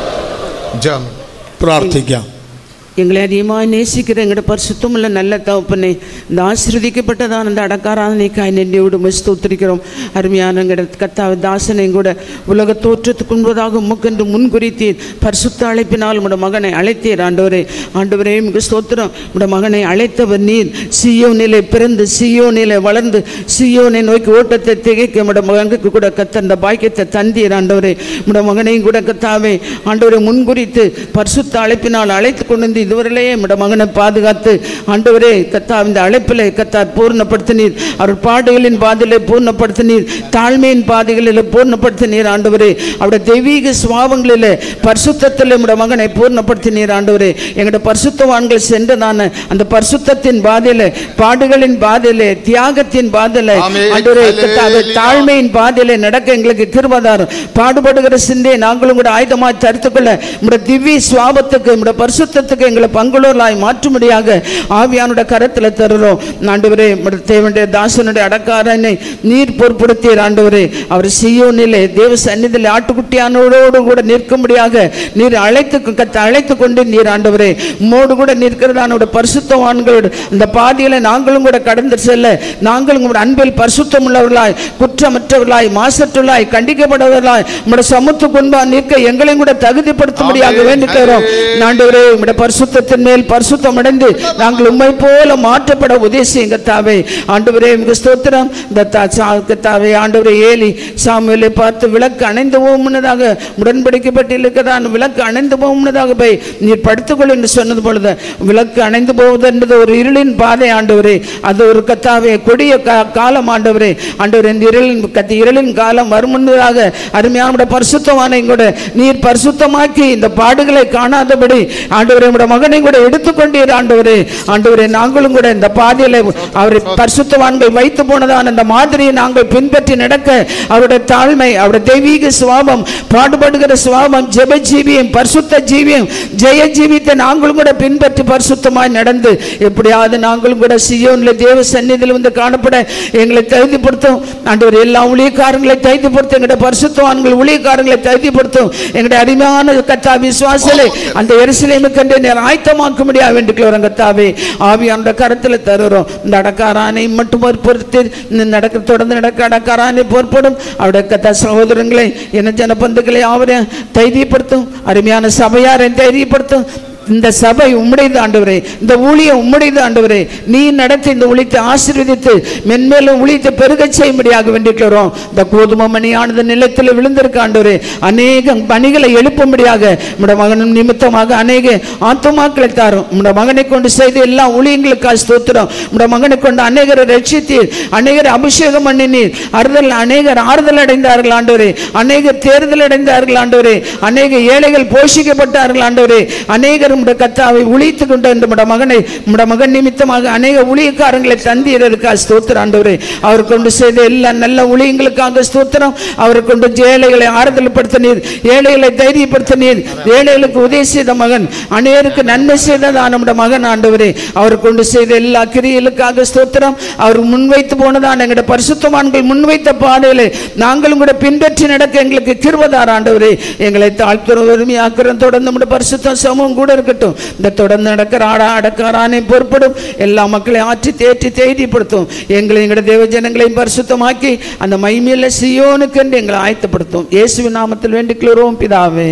ஜெபம் പ്രാർത്ഥിക്കാം எங்களை அதிகமாக நேசிக்கிற எங்களோட பரிசுத்தமுள்ள நல்ல தகப்பனே இந்த ஆசீர்வதிக்கப்பட்டதான இந்த அடக்காராதனைக்காய் நெண்டியோடு ஸ்தோத்திரிக்கிறோம் அருமையான எங்களோட கத்தாவ தாசனை கூட உலக தோற்றத்துக்கு முன்பதாக உமக்கென்று முன்குறித்தீர் பரிசுத்த அழைப்பினால் உங்களோட மகனை அழைத்தீர் ஆண்டவரே ஆண்டவரே மிக ஸ்தோத்திரம் உங்களோட மகனை அழைத்தவர் நீர் சியோ நிலை பிறந்து சியோ நிலை வளர்ந்து சியோனை நோக்கி ஓட்டத்தை திகைக்க உங்களோட மகனுக்கு கூட கத்த அந்த பாக்கியத்தை தந்தீர் ஆண்டவரே உங்களோட மகனையும் கூட கத்தாவே ஆண்டவரை முன்குறித்து பரிசுத்த அழைப்பினால் அழைத்து கொண்டு வந்து இதுவரையிலேயே நம்முடைய மகனை பாதுகாத்து ஆண்டவரே கத்தா இந்த அழைப்பில் கத்தா பூர்ணப்படுத்தினீர் அவர் பாடுகளின் பாதையிலே பூர்ணப்படுத்தினீர் தாழ்மையின் பாதைகளில் பூர்ணப்படுத்தினீர் ஆண்டவரே அவருடைய தெய்வீக சுவாபங்களில் பரிசுத்தத்தில் நம்முடைய மகனை பூர்ணப்படுத்தினீர் ஆண்டவரே எங்களுடைய பரிசுத்தவான்கள் சென்றதான அந்த பரிசுத்தத்தின் பாதையில பாடுகளின் பாதையில தியாகத்தின் பாதையில ஆமென். ஆண்டவரே கத்தாவே அல்லேலூயா. தாழ்மையின் பாதையில நடக்க எங்களுக்கு கிருபதாரம் பாடுபடுகிற சிந்தையை நாங்களும் கூட ஆயுதமாய் தரித்துக்கொள்ள நம்முடைய திவ்ய சுவாபத்துக்கு நம்முடைய பரிசுத்தத்துக்கு எங்களை பங்குள்ளவர்களாய் மாற்றும்படியாக ஆவியானுடைய கரத்தில் தருகிறோம் ஆண்டவரே நம்முடைய தேவனுடைய தாசனுடைய அடக்காரனை நீர் பொறுப்படுத்திய ஆண்டவரே அவர் சியோனிலே தேவ சந்நிதியில் ஆட்டுக்குட்டியானோடு கூட நிற்கும்படியாக நீர் அழைத்து கத்த அழைத்து கொண்டு நீர் ஆண்டவரே உம்மோடு கூட நிற்கிறதான பரிசுத்தவான்களோடு இந்த பாதையில நாங்களும் கூட கடந்து செல்ல நாங்களும் உங்களுடைய அன்பில் பரிசுத்தம் உள்ளவர்களாய் குற்றமற்றவர்களாய் மாசற்றவர்களாய் கண்டிக்கப்படவர்களாய் உங்களுடைய சமத்துவ கொண்டா நிற்க எங்களையும் கூட தகுதிப்படுத்தும்படியாக ஆமென். வேண்டிக்கிறோம் ஆண்டவரே உங்களுடைய பரிசுத்தத்தின் மேல் பரிசுத்தம் அடைந்து நாங்கள் உண்மை போல மாற்றப்பட உதவி செய்யுங்க தாவே ஆண்டவரே மிக ஸ்தோத்திரம் இந்த தா- சா- கர்த்தாவே ஆண்டவரே ஏலி சாமுவேலை பார்த்து விளக்கு அணைந்து போகும் முன்னதாக உடன்படிக்கப்பட்டிருக்கிறதான் விளக்கு அணைந்து போகும் முன்னதாக போய் நீர் படுத்துக்கொள் என்று சொன்னது பொழுது விளக்கு அணைந்து போவது என்பது ஒரு இருளின் பாதை ஆண்டவரே அது ஒரு கத்தாவே கொடிய கா- காலம் ஆண்டவரே ஆண்டவரே இந்த இருளின் கத்தி இருளின் காலம் வரும் முன்னதாக அருமையான பரிசுத்தமான கூட நீர் பரிசுத்தமாக்கி இந்த பாடுகளை காணாதபடி ஆண்டவரே உடைய மகனை கூட எடுத்துக்கொண்டீர் ஆண்டவரே ஆண்டவரே நாங்களும் கூட இந்த பாதையில அவரை பரிசுத்தவான்கள் வைத்து போனதான அந்த மாதிரியை நாங்கள் பின்பற்றி நடக்க அவருடைய தாழ்மை அவருடைய தெய்வீக சுவாபம் பாடுபடுகிற சுவாபம் ஜெப ஜீவியம் பரிசுத்த ஜீவியம் ஜெய ஜீவியத்தை நாங்களும் கூட பின்பற்றி பரிசுத்தமாய் நடந்து எப்படியாவது நாங்களும் கூட சியோன்ல தேவ சந்நிதியில் வந்து காணப்பட எங்களை தகுதிப்படுத்தும் ஆண்டவர் எல்லா ஊழியக்காரங்களை தகுதிப்படுத்தும் எங்களுடைய பரிசுத்தவான்கள் ஊழியக்காரங்களை தகுதிப்படுத்தும் எங்களுடைய அருமையான கத்தா விசுவாசலை அந்த எரிசிலைமை கண்டு நேரம் ஆயத்தமாக்க முடியாது வேண்டிக்கிறோம் கத்தாவே ஆவியானோட கரத்தில் தருகிறோம் இந்த அடக்காரானை மட்டும் பொறுத்து இந்த நடக்க தொடர்ந்து நடக்க அடக்காரானை பொறுப்படும் அவருடைய கத்தா சகோதரங்களை என்ன ஜனபந்துக்களை அவரையும் தைரியப்படுத்தும் அருமையான சபையாரை தைரியப்படுத்தும் இந்த சபை உம்முடையது ஆண்டவரே இந்த ஊழியம் உம்முடையது ஆண்டவரே நீ நடத்தி இந்த ஊழியத்தை ஆசீர்வதித்து மென்மேலும் ஊழியத்தை பெருகச் செய்யும்படியாக வேண்டிக்கிறோம் இந்த கோதுமை மணியானது நிலத்தில் விழுந்திருக்க ஆண்டவரே அநேக பணிகளை எழுப்பும்படியாக நம்முடைய மகனும் நிமித்தமாக அநேக ஆத்துமாக்களை தாரும் நம்முடைய மகனை கொண்டு செய்த எல்லா ஊழியங்களுக்காக ஸ்தோத்திரம் நம்முடைய மகனை கொண்டு அநேகரை ரட்சித்தீர் அநேகரை அபிஷேகம் பண்ணினீர் அறுதல் அநேகர் ஆறுதல் அடைந்தார்கள் ஆண்டவரே அநேகர் தேர்தல் அடைந்தார்கள் ஆண்டவரே அநேக ஏழைகள் போஷிக்கப்பட்டார்கள் ஆண்டவரே அநேகர் உம்முடைய கத்தாவை உழித்து கொண்ட நம்முடைய மகனை நம்முடைய மகன் நிமித்தமாக அநேக ஊழியக்காரங்களை தந்தீரருக்கா ஸ்தோத்திரம் ஆண்டவரே அவர் கொண்டு செய்த எல்லா நல்ல ஊழியங்களுக்காக ஸ்தோத்திரம் அவர் கொண்டு ஏழைகளை ஆறுதல் படுத்தினீர் ஏழைகளை தைரியப்படுத்தினீர் ஏழைகளுக்கு உதவி செய்த மகன் அநேருக்கு நன்மை செய்ததான் நம்முடைய மகன் ஆண்டவரே அவர் கொண்டு செய்த எல்லா கிரியலுக்காக ஸ்தோத்திரம் அவர் முன்வைத்து போனதான் எங்களுடைய பரிசுத்தவான்கள் முன்வைத்த பாதையிலே நாங்களும் கூட பின்பற்றி நடக்க எங்களுக்கு கிருபதார் ஆண்டவரே எங்களை தாழ்த்துறோம் வறுமையாக்குறோம் தொடர்ந்து நம்முடைய பரிசுத்தம் சமூகம் கூட இருக்கட்டும் இந்த தொடர்ந்து நடக்கிற ஆடா அடக்காரானே பொறுப்படும் எல்லா மக்களையும் ஆற்றி தேற்றி தேடிப்படுத்தும் எங்களை எங்களுடைய தேவ ஜனங்களையும் பரிசுத்தமாக்கி அந்த மைமையில சியோனுக்கு என்று எங்களை ஆயத்தப்படுத்தும் இயேசுவின் நாமத்தில் வேண்டிக்கிறோம் பிதாவே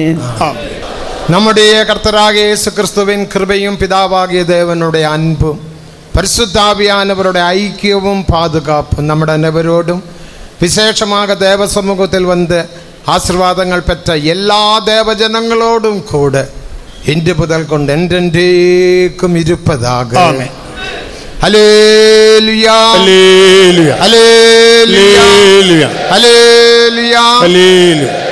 நம்முடைய கர்த்தராக இயேசு கிறிஸ்துவின் கிருபையும் பிதாவாகிய தேவனுடைய அன்பும் பரிசுத்தாவியானவருடைய ஐக்கியமும் பாதுகாப்பும் നമ്മുടെ അനവരോടും വിശേഷமாக ദേവസമൂഹത്തിൽ വന്ന് ആശീർവാദങ്ങൾ പെറ്റ എല്ലാ ദേവജനങ്ങളോടും കൂടെ ഇன்று മുതൽ കൊണ്ട് என்றென்றைக்கும் இருப்பதாக ആമേൻ. ഹല്ലേലൂയാ ഹല്ലേലൂയ. ഹല്ലേലൂയാ ഹല്ലേലൂയ. ഹല്ലേലൂയാ ഹല്ലേലൂയ.